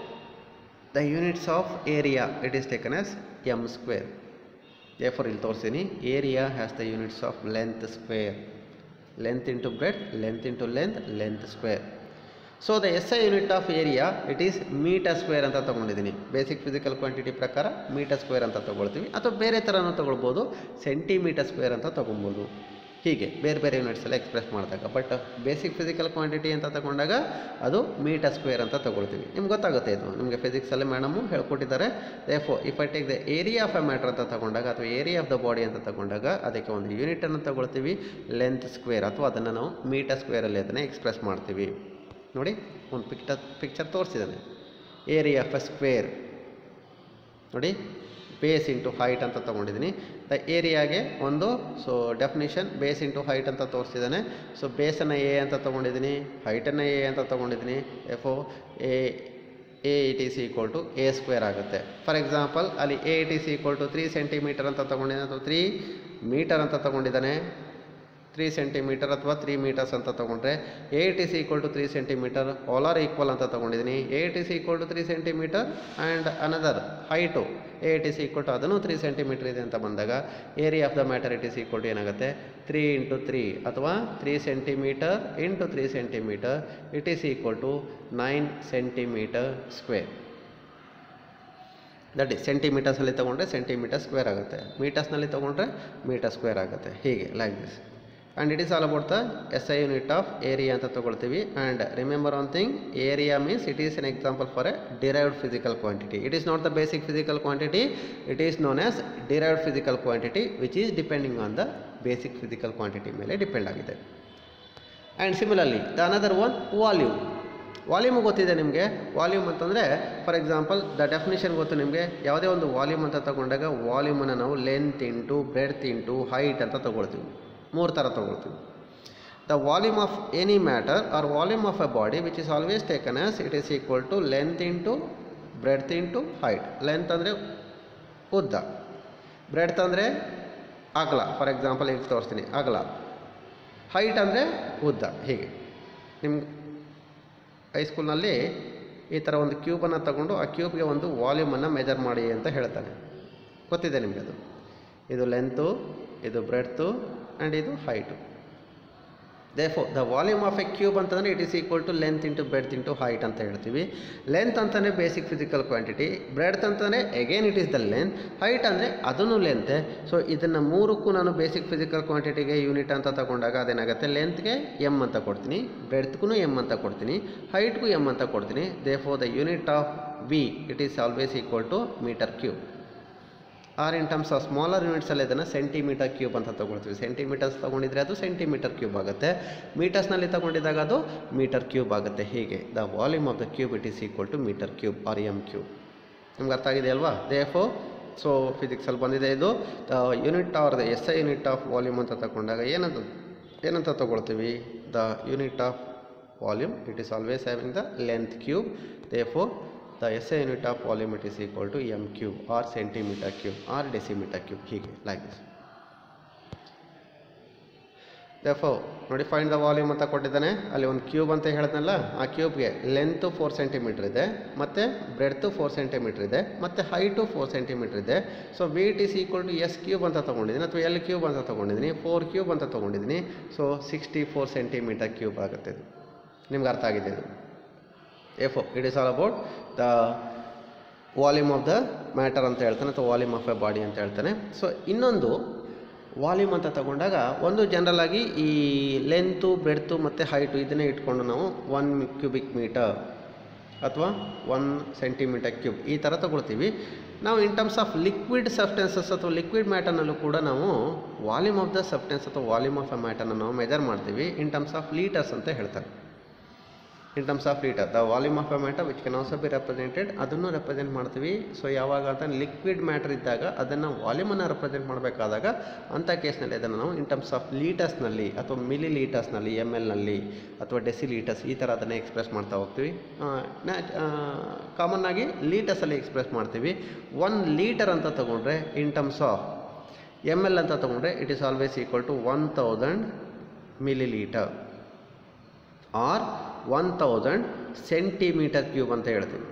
the units of area it is taken as M square therefore ಇಲ್ಲಿ ತೋರಿಸ್ತೀನಿ area has the units of length square length into breadth length into length length square so the S I unit of area it is metre square ಅಂತ ತೊಗೊಂಡಿದ್ದೀನಿ basic physical quantity ಪ್ರಕಾರ metre square ಅಂತ ತೊಗೊಳ್ತೀವಿ ಅಥವಾ ಬೇರೆ ಥರನೂ ತೊಗೊಳ್ಬೋದು centimetre square ಅಂತ ತೊಗೊಬೋದು ಹೀಗೆ ಬೇರೆ ಬೇರೆ ಯೂನಿಟ್ಸ್ ಎಲ್ಲ ಎಕ್ಸ್ಪ್ರೆಸ್ ಮಾಡಿದಾಗ ಬಟ್ ಬೇಸಿಕ್ ಫಿಸಿಕಲ್ ಕ್ವಾಂಟಿಟಿ ಅಂತ ತಗೊಂಡಾಗ ಅದು ಮೀಟರ್ ಸ್ಕ್ವೇರ್ ಅಂತ ತಗೊಳ್ತೀವಿ ನಿಮ್ಗೆ ಗೊತ್ತಾಗುತ್ತೆ ಇದು ನಿಮಗೆ ಫಿಸಿಕ್ಸಲ್ಲಿ ಮೇಡಮು ಹೇಳ್ಕೊಟ್ಟಿದ್ದಾರೆ therefore if I take the area of a matter ಅಂತ ತಗೊಂಡಾಗ ಅಥವಾ ಏರಿಯಾ ಆಫ್ ದ ಬಾಡಿ ಅಂತ ತಗೊಂಡಾಗ ಅದಕ್ಕೆ ಒಂದು ಯೂನಿಟನ್ನು ತಗೊಳ್ತೀವಿ ಲೆಂತ್ ಸ್ಕ್ವೇರ್ ಅಥವಾ ಅದನ್ನು ನಾವು ಮೀಟರ್ ಸ್ಕ್ವೇರಲ್ಲಿ ಅದನ್ನು ಎಕ್ಸ್ಪ್ರೆಸ್ ಮಾಡ್ತೀವಿ ನೋಡಿ ಒಂದು ಪಿಕ್ಚರ್ ಪಿಕ್ಚರ್ ತೋರಿಸಿದ್ದಾನೆ ಏರಿಯಾ ಆಫ್ ಎ ಸ್ಕ್ವೇರ್ ನೋಡಿ ಬೇಸ್ ಇಂಟು ಹೈಟ್ ಅಂತ ತೊಗೊಂಡಿದ್ದೀನಿ ದ ಏರಿಯಾಗೆ ಒಂದು so definition base into height ಅಂತ ತೋರಿಸಿದ್ದಾನೆ ಸೊ ಬೇಸನ್ನು ಎ ಅಂತ ತೊಗೊಂಡಿದ್ದೀನಿ ಹೈಟನ್ನು ಎ ಅಂತ ತೊಗೊಂಡಿದ್ದೀನಿ if A A it is equal to A square ಆಗುತ್ತೆ ಫಾರ್ ಎಕ್ಸಾಂಪಲ್ ಅಲ್ಲಿ A it is equal to three centimetre ಅಂತ ತೊಗೊಂಡಿದ್ದಾನೆ ಅಥವಾ ತ್ರೀ ಮೀಟರ್ ಅಂತ ತೊಗೊಂಡಿದ್ದಾನೆ ತ್ರೀ ಸೆಂಟಿಮೀಟರ್ ಅಥವಾ ತ್ರೀ ಮೀಟರ್ಸ್ ಅಂತ ತೊಗೊಂಡ್ರೆ height is equal to three centimetre all are equal ಅಂತ ತೊಗೊಂಡಿದ್ದೀನಿ height is equal to three centimetre and another height height is equal to ಅದನ್ನು ತ್ರೀ ಸೆಂಟಿಮೀಟರ್ ಇದೆ ಅಂತ ಬಂದಾಗ area of the matter it is equal to ಏನಾಗುತ್ತೆ three into three ಅಥವಾ three centimetre into three centimetre it is equal to nine centimetre square that is ಸೆಂಟಿಮೀಟರ್ಸಲ್ಲಿ ತೊಗೊಂಡ್ರೆ centimetre square ಆಗುತ್ತೆ ಮೀಟರ್ಸ್ನಲ್ಲಿ ತೊಗೊಂಡ್ರೆ ಮೀಟರ್ ಸ್ಕ್ವೇರ್ ಆಗುತ್ತೆ ಹೀಗೆ like this and it is all about the S I unit of area ಅಂತ ತೊಗೊಳ್ತೀವಿ and remember one thing area means it is an example for a derived physical quantity it is not the basic physical quantity it is known as derived physical quantity which is depending on the basic physical quantity ಮೇಲೆ depend ಆಗಿದೆ and similarly the another one volume volume ಗೊತ್ತಿದೆ ನಿಮಗೆ volume ಅಂತಂದರೆ for example the definition ಗೊತ್ತು ನಿಮಗೆ ಯಾವುದೇ ಒಂದು volume ಅಂತ ತಗೊಂಡಾಗ ವಾಲ್ಯೂಮನ್ನು ನಾವು length into breadth into height ಅಂತ ತಗೊಳ್ತೀವಿ ಮೂರು ಥರ ತಗೊಳ್ತೀವಿ the volume of any matter or volume of a body which is always taken as it is equal to length into breadth into height length ಅಂದರೆ ಉದ್ದ ಬ್ರೆಡ್ತ್ ಅಂದರೆ ಅಗಲ for example ಈಗ ತೋರಿಸ್ತೀನಿ ಅಗಲ ಹೈಟ್ ಅಂದರೆ ಉದ್ದ ಹೀಗೆ ನಿಮ್ಗೆ ಹೈಸ್ಕೂಲ್ನಲ್ಲಿ ಈ ಥರ ಒಂದು ಕ್ಯೂಬನ್ನು ತಗೊಂಡು ಆ ಕ್ಯೂಬ್ಗೆ ಒಂದು ವಾಲ್ಯೂಮನ್ನು ಮೆಜರ್ ಮಾಡಿ ಅಂತ ಹೇಳ್ತಾನೆ ಗೊತ್ತಿದೆ ನಿಮಗೆ ಅದು ಇದು ಲೆಂತು ಇದು ಬ್ರೆಡ್ತು ಆ್ಯಂಡ್ ಇದು height therefore the volume of a cube ಅಂತಂದರೆ it is equal to length into breadth into height ಅಂತ ಹೇಳ್ತೀವಿ ಲೆಂತ್ ಅಂತಲೇ ಬೇಸಿಕ್ ಫಿಸಿಕಲ್ ಕ್ವಾಂಟಿಟಿ ಬ್ರೆಡ್ತ್ ಅಂತಲೇ again it is the length height ಅಂದರೆ ಅದನ್ನು ಲೆಂತೆ ಸೊ ಇದನ್ನು ಮೂರಕ್ಕೂ ನಾನು ಬೇಸಿಕ್ ಫಿಸಿಕಲ್ ಕ್ವಾಂಟಿಟಿಗೆ ಯೂನಿಟ್ ಅಂತ ತಗೊಂಡಾಗ ಅದೇನಾಗುತ್ತೆ ಲೆಂತ್ಗೆ ಎಮ್ ಅಂತ ಕೊಡ್ತೀನಿ ಬ್ರೆಡ್ತ್ಗೂ ಎಮ್ ಅಂತ ಕೊಡ್ತೀನಿ ಹೈಟ್ಗೂ ಎಮ್ ಅಂತ ಕೊಡ್ತೀನಿ therefore the unit of V it is always equal to metre cube or in terms of smaller ಯೂನಿಟ್ಸಲ್ಲಿ ಇದನ್ನು ಸೆಂಟಿಮೀಟರ್ ಕ್ಯೂಬ್ ಅಂತ ತೊಗೊಳ್ತೀವಿ ಸೆಂಟಿಮೀಟರ್ಸ್ ತೊಗೊಂಡಿದ್ರೆ ಅದು ಸೆಂಟಿಮೀಟರ್ ಕ್ಯೂಬ್ ಆಗುತ್ತೆ ಮೀಟರ್ಸ್ನಲ್ಲಿ ತೊಗೊಂಡಿದ್ದಾಗ ಅದು ಮೀಟರ್ ಕ್ಯೂಬ್ ಆಗುತ್ತೆ ಹೀಗೆ the volume of the cube it is equal to metre cube or m cube ನಿಮ್ಗೆ ಅರ್ಥ ಆಗಿದೆ ಅಲ್ವಾ ದೇ ಫೋ ಸೊ ಫಿಸಿಕ್ಸಲ್ಲಿ ಬಂದಿದೆ ಇದು the unit are the S I unit of volume ಅಂತ ತಗೊಂಡಾಗ ಏನಂತ ಏನಂತ ತಗೊಳ್ತೀವಿ the unit of volume it is always having the length cube therefore the S I unit of volume it is equal to m cube or centimetre cube or decimetre cube ಹೀಗೆ like this therefore ನೋಡಿ find the volume ಅಂತ ಕೊಟ್ಟಿದ್ದಾನೆ ಅಲ್ಲಿ ಒಂದು cube ಅಂತ ಹೇಳಿದ್ನಲ್ಲ ಆ ಕ್ಯೂಬ್ಗೆ length four centimetre ಇದೆ ಮತ್ತು ಬ್ರೆಡ್ತು ಫೋರ್ ಸೆಂಟಿಮೀಟ್ರ್ ಇದೆ ಮತ್ತು ಹೈಟು ಫೋರ್ ಸೆಂಟಿಮೀಟ್ರ್ ಇದೆ so weight is equal to s cube ಅಂತ ತೊಗೊಂಡಿದ್ದೀನಿ ಅಥವಾ ಎಲ್ ಕ್ಯೂಬ್ ಅಂತ ತೊಗೊಂಡಿದ್ದೀನಿ ಫೋರ್ ಕ್ಯೂಬ್ ಅಂತ ತೊಗೊಂಡಿದ್ದೀನಿ so sixty four centimetre cube ಆಗುತ್ತೆ ಇದು ನಿಮ್ಗೆ ಅರ್ಥ ಆಗಿದೆ ಇದು if it is all about the volume of the matter ಅಂತ ಹೇಳ್ತಾನೆ ಅಥವಾ ವಾಲ್ಯೂಮ್ ಆಫ್ ಎ ಬಾಡಿ ಅಂತ ಹೇಳ್ತಾನೆ ಸೊ ಇನ್ನೊಂದು ವಾಲ್ಯೂಮ್ ಅಂತ ತಗೊಂಡಾಗ ಒಂದು ಜನರಲ್ ಆಗಿ ಈ ಲೆಂತು ಬ್ರೆಡ್ತು ಮತ್ತು ಹೈಟು ಇದನ್ನೇ ಇಟ್ಕೊಂಡು ನಾವು ಒನ್ ಕ್ಯೂಬಿಕ್ ಮೀಟರ್ ಅಥವಾ ಒನ್ ಸೆಂಟಿಮೀಟರ್ ಕ್ಯೂಬ್ ಈ ಥರ ತಗೊಳ್ತೀವಿ ನಾವು in terms of liquid substances ಅಥವಾ ಲಿಕ್ವಿಡ್ ಮ್ಯಾಟರ್ನಲ್ಲೂ ಕೂಡ ನಾವು ವಾಲ್ಯೂಮ್ ಆಫ್ ದ ಸಬ್ಸ್ಟೆನ್ಸ್ ಅಥವಾ ವಾಲ್ಯೂಮ್ ಆಫ್ ಅ ಮ್ಯಾಟರ್ನ ನಾವು ಮೆಜರ್ ಮಾಡ್ತೀವಿ ಇನ್ ಟರ್ಮ್ಸ್ ಆಫ್ ಲೀಟರ್ಸ್ ಅಂತ ಹೇಳ್ತಾರೆ in terms of litre the volume of a matter which can also be represented ಅದನ್ನು ರೆಪ್ರೆಸೆಂಟ್ ಮಾಡ್ತೀವಿ ಸೊ ಯಾವಾಗ ಅಂತ ಲಿಕ್ವಿಡ್ ಮ್ಯಾಟರ್ ಇದ್ದಾಗ ಅದನ್ನು ವಾಲ್ಯೂಮನ್ನು ರೆಪ್ರೆಸೆಂಟ್ ಮಾಡಬೇಕಾದಾಗ ಅಂಥ ಕೇಸ್ನಲ್ಲಿ ಅದನ್ನು ನಾವು ಇನ್ ಟರ್ಮ್ಸ್ ಆಫ್ ಲೀಟರ್ಸ್ನಲ್ಲಿ ಅಥವಾ ಮಿಲಿ ಲೀಟರ್ಸ್ನಲ್ಲಿ ಎಮ್ ಎಲ್ನಲ್ಲಿ ಅಥವಾ ಡೆಸಿ ಲೀಟರ್ಸ್ ಈ ಥರ ಅದನ್ನು ಎಕ್ಸ್ಪ್ರೆಸ್ ಮಾಡ್ತಾ ಹೋಗ್ತೀವಿ ಕಾಮನ್ ಆಗಿ ಲೀಟರ್ಸಲ್ಲಿ ಎಕ್ಸ್ಪ್ರೆಸ್ ಮಾಡ್ತೀವಿ ಒನ್ ಲೀಟರ್ ಅಂತ ತಗೊಂಡ್ರೆ in terms of m l ಅಂತ ತಗೊಂಡ್ರೆ it is always equal to one thousand millilitre or one thousand centimetre cube ಅಂತ ಹೇಳ್ತೀವಿ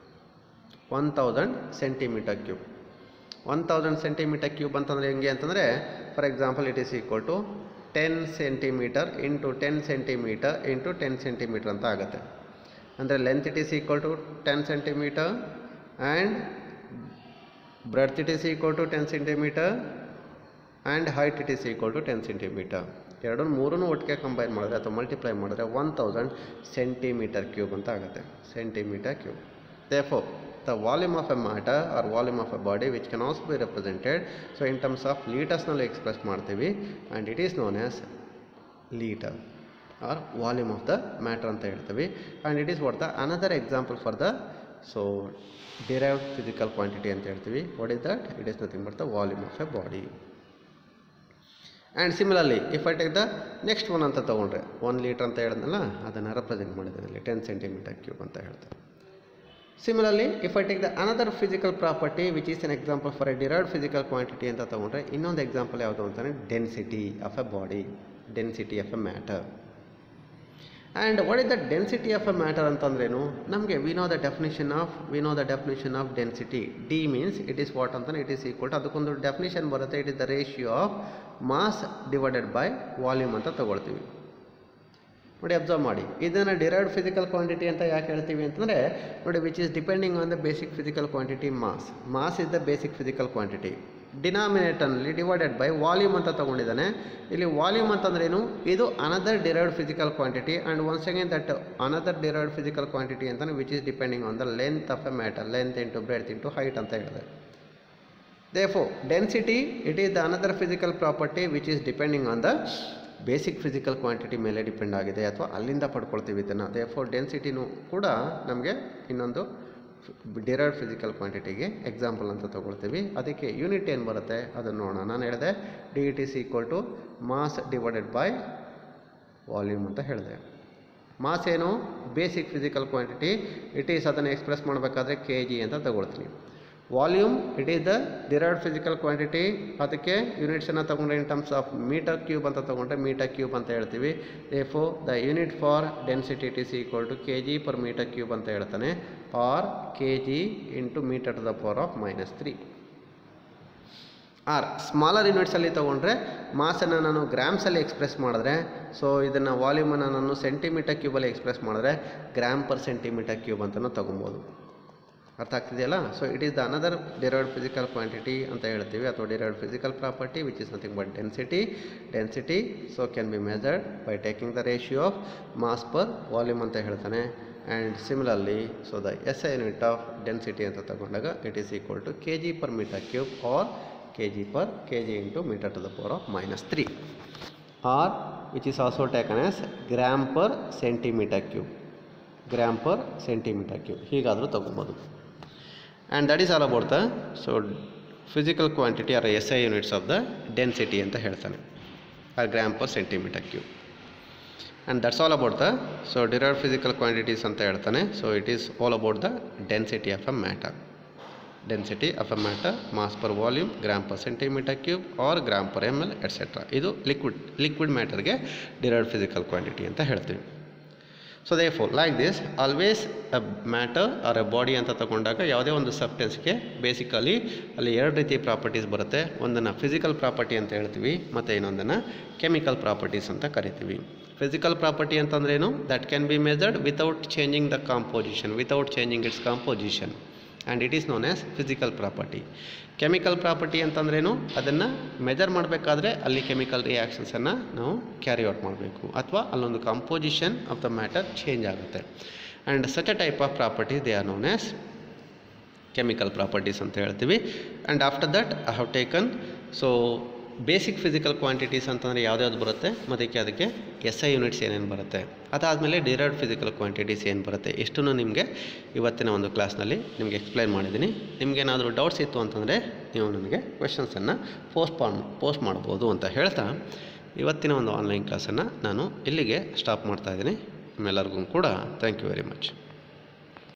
one thousand centimetre cube one thousand centimetre cube ಅಂತಂದರೆ ಹೆಂಗೆ ಅಂತಂದರೆ for example it is equal to ten centimetre into ten centimetre into ten centimetre ಅಂತ ಆಗುತ್ತೆ ಅಂದರೆ length it is equal to ten centimetre and breadth it is equal to ten centimetre and height it is equal to ten centimetre ಎರಡೂ ಮೂರನ್ನು ಒಟ್ಟಿಗೆ combine ಮಾಡಿದ್ರೆ ಅಥವಾ multiply ಮಾಡಿದ್ರೆ one thousand centimetre cube ಅಂತ ಆಗುತ್ತೆ centimetre cube therefore the volume of a matter or volume of a body which can also be represented so in terms of ಲೀಟರ್ಸ್ನಲ್ಲಿ express ಮಾಡ್ತೀವಿ and it is known as litre or volume of the matter ಅಂತ ಹೇಳ್ತೀವಿ and it is what the another example for the so derived physical quantity ಅಂತ ಹೇಳ್ತೀವಿ what is that it is nothing but the volume of a body and similarly if I take the next one ಅಂತ ತೊಗೊಂಡ್ರೆ one litre ಅಂತ ಹೇಳಿದ್ನಲ್ಲ ಅದನ್ನು represent ಮಾಡಿದ್ದೇನೆ ಅಲ್ಲಿ ten centimetre cube ಅಂತ ಹೇಳ್ತಾರೆ similarly if I take the another physical property which is an example for a derived physical quantity ಅಂತ ತೊಗೊಂಡ್ರೆ ಇನ್ನೊಂದು ಎಕ್ಸಾಂಪಲ್ ಯಾವುದು ಅಂತಂದರೆ density of a body density of a matter and what is the density of a matter ಅಂತಂದ್ರೇನು ನಮಗೆ we know the definition of we know the definition of density D means it is what ಅಂತಾನೆ it is equal to ಅದಕ್ಕೊಂದು definition ಬರುತ್ತೆ it is the ratio of mass divided by volume ಅಂತ ತಗೊಳ್ತೀವಿ ನೋಡಿ observe ಮಾಡಿ ಇದನ್ನು derived physical quantity ಅಂತ ಯಾಕೆ ಹೇಳ್ತೀವಿ ಅಂತಂದರೆ ನೋಡಿ which is depending on the basic physical quantity mass mass is the basic physical quantity ಡಿನಾಮಿನೇಟರ್ನಲ್ಲಿ ಡಿವೈಡೆಡ್ ಬೈ ವಾಲ್ಯೂಮ್ ಅಂತ ತೊಗೊಂಡಿದ್ದಾನೆ ಇಲ್ಲಿ ವಾಲ್ಯೂಮ್ ಅಂತಂದ್ರೇನು ಇದು another derived physical quantity and once again that another derived physical quantity ಅಂತಾನೆ which is depending on the length of a matter length into breadth into height ಅಂತ ಹೇಳಿದೆ therefore density it is the another physical property which is depending on the basic physical quantity ಮೇಲೆ depend ಆಗಿದೆ ಅಥವಾ ಅಲ್ಲಿಂದ ಪಡ್ಕೊಳ್ತೀವಿ ಇದನ್ನು ದೇಫೋ ಡೆನ್ಸಿಟಿನೂ ಕೂಡ ನಮಗೆ ಇನ್ನೊಂದು ಡಿರೈವ್ಡ್ ಫಿಸಿಕಲ್ ಕ್ವಾಂಟಿಟಿಗೆ ಎಕ್ಸಾಂಪಲ್ ಅಂತ ತೊಗೊಳ್ತೀವಿ ಅದಕ್ಕೆ ಯೂನಿಟ್ ಏನು ಬರುತ್ತೆ ಅದನ್ನು ನೋಡೋಣ ನಾನು ಹೇಳಿದೆ D it is equal to mass divided by volume ಅಂತ ಹೇಳಿದೆ ಮಾಸ್ ಏನು basic physical quantity it is ಅದನ್ನು ಎಕ್ಸ್ಪ್ರೆಸ್ ಮಾಡಬೇಕಾದ್ರೆ ಕೆ ಜಿ ಅಂತ ತಗೊಳ್ತೀನಿ volume it is the derived physical quantity ಅದಕ್ಕೆ ಯೂನಿಟ್ಸನ್ನು ತೊಗೊಂಡ್ರೆ in terms of metre cube ಅಂತ ತೊಗೊಂಡ್ರೆ ಮೀಟರ್ ಕ್ಯೂಬ್ ಅಂತ ಹೇಳ್ತೀವಿ ಎಫೋ the unit for density it is equal to K G per metre cube ಅಂತ ಹೇಳ್ತಾನೆ or K G into metre to the power of minus three or smaller ಯೂನಿಟ್ಸಲ್ಲಿ ತೊಗೊಂಡ್ರೆ ಮಾಸನ್ನು ನಾನು ಗ್ರಾಮ್ಸಲ್ಲಿ ಎಕ್ಸ್ಪ್ರೆಸ್ ಮಾಡಿದ್ರೆ ಸೊ ಇದನ್ನು ವಾಲ್ಯೂಮನ್ನು ನಾನು ಸೆಂಟಿಮೀಟರ್ ಕ್ಯೂಬಲ್ಲಿ ಎಕ್ಸ್ಪ್ರೆಸ್ ಮಾಡಿದ್ರೆ ಗ್ರಾಮ್ ಪರ್ ಸೆಂಟಿಮೀಟರ್ ಕ್ಯೂಬ್ ಅಂತಲೂ ತೊಗೊಬೋದು ಅರ್ಥ ಆಗ್ತಿದೆಯಲ್ಲ so it is the another derived physical quantity ಅಂತ ಹೇಳ್ತೀವಿ ಅಥವಾ derived physical property which is nothing but density density so can be measured by taking the ratio of mass per volume ಅಂತ ಹೇಳ್ತಾನೆ and similarly so the S I unit of density ಅಂತ ತಗೊಂಡಾಗ it is equal to K G per metre cube R K G per K G into metre to the power of minus three or which is also taken as gram per centimetre cube gram per centimetre cube ಹೀಗಾದರೂ ತೊಗೊಬೋದು and that is all about the so physical quantity or S I units of the density ಅಂತ ಹೇಳ್ತಾನೆ or gram per centimetre cube and that's all about the so derived physical quantities ಅಂತ ಹೇಳ್ತಾನೆ so it is all about the density of a matter density of a matter mass per volume gram per centimetre cube or gram per m l etcetera ಇದು liquid liquid ಮ್ಯಾಟರ್ಗೆ derived physical quantity ಅಂತ ಹೇಳ್ತೀವಿ so therefore like this always a matter or a body ಅಂತ ತಗೊಂಡಾಗ ಯಾವುದೇ ಒಂದು ಸಬ್ಟೆನ್ಸ್ಗೆ basically ಅಲ್ಲಿ ಎರಡು ರೀತಿ ಪ್ರಾಪರ್ಟೀಸ್ ಬರುತ್ತೆ ಒಂದನ್ನು ಫಿಸಿಕಲ್ ಪ್ರಾಪರ್ಟಿ ಅಂತ ಹೇಳ್ತೀವಿ ಮತ್ತು ಇನ್ನೊಂದನ್ನು ಕೆಮಿಕಲ್ ಪ್ರಾಪರ್ಟೀಸ್ ಅಂತ ಕರಿತೀವಿ ಫಿಸಿಕಲ್ ಪ್ರಾಪರ್ಟಿ ಅಂತಂದ್ರೇನು that can be measured without changing the composition without changing its composition and it is known as physical property chemical property ಅಂತಂದ್ರೇನು ಅದನ್ನು ಮೆಜರ್ ಮಾಡಬೇಕಾದ್ರೆ ಅಲ್ಲಿ ಕೆಮಿಕಲ್ ರಿಯಾಕ್ಷನ್ಸನ್ನು ನಾವು ಕ್ಯಾರಿ ಔಟ್ ಮಾಡಬೇಕು ಅಥವಾ ಅಲ್ಲೊಂದು composition of the matter change ಆಗುತ್ತೆ and such a type of properties they are known as chemical properties ಅಂತ ಹೇಳ್ತೀವಿ and after that I have taken so basic physical quantities ಅಂತಂದರೆ ಯಾವ್ದ್ಯಾವ್ದು ಬರುತ್ತೆ ಮತ್ತು ಅದಕ್ಕೆ ಎಸ್ ಐ ಯೂನಿಟ್ಸ್ ಏನೇನು ಬರುತ್ತೆ ಅದಾದಮೇಲೆ ಡಿರೈವ್ಡ್ ಫಿಸಿಕಲ್ ಕ್ವಾಂಟಿಟೀಸ್ ಏನು ಬರುತ್ತೆ ಇಷ್ಟನ್ನು ನಿಮಗೆ ಇವತ್ತಿನ ಒಂದು ಕ್ಲಾಸ್ನಲ್ಲಿ ನಿಮಗೆ ಎಕ್ಸ್ಪ್ಲೈನ್ ಮಾಡಿದ್ದೀನಿ ನಿಮಗೇನಾದರೂ ಡೌಟ್ಸ್ ಇತ್ತು ಅಂತಂದರೆ ನೀವು ನನಗೆ ಕ್ವೆಶನ್ಸನ್ನು ಪೋಸ್ಟ್ ಮಾಡ್ ಪೋಸ್ಟ್ ಮಾಡ್ಬೋದು ಅಂತ ಹೇಳ್ತಾ ಇವತ್ತಿನ ಒಂದು ಆನ್ಲೈನ್ ಕ್ಲಾಸನ್ನು ನಾನು ಇಲ್ಲಿಗೆ ಸ್ಟಾಪ್ ಮಾಡ್ತಾಯಿದ್ದೀನಿ ನಿಮ್ಮೆಲ್ಲರಿಗೂ ಕೂಡ ಥ್ಯಾಂಕ್ ಯು ವೆರಿ ಮಚ್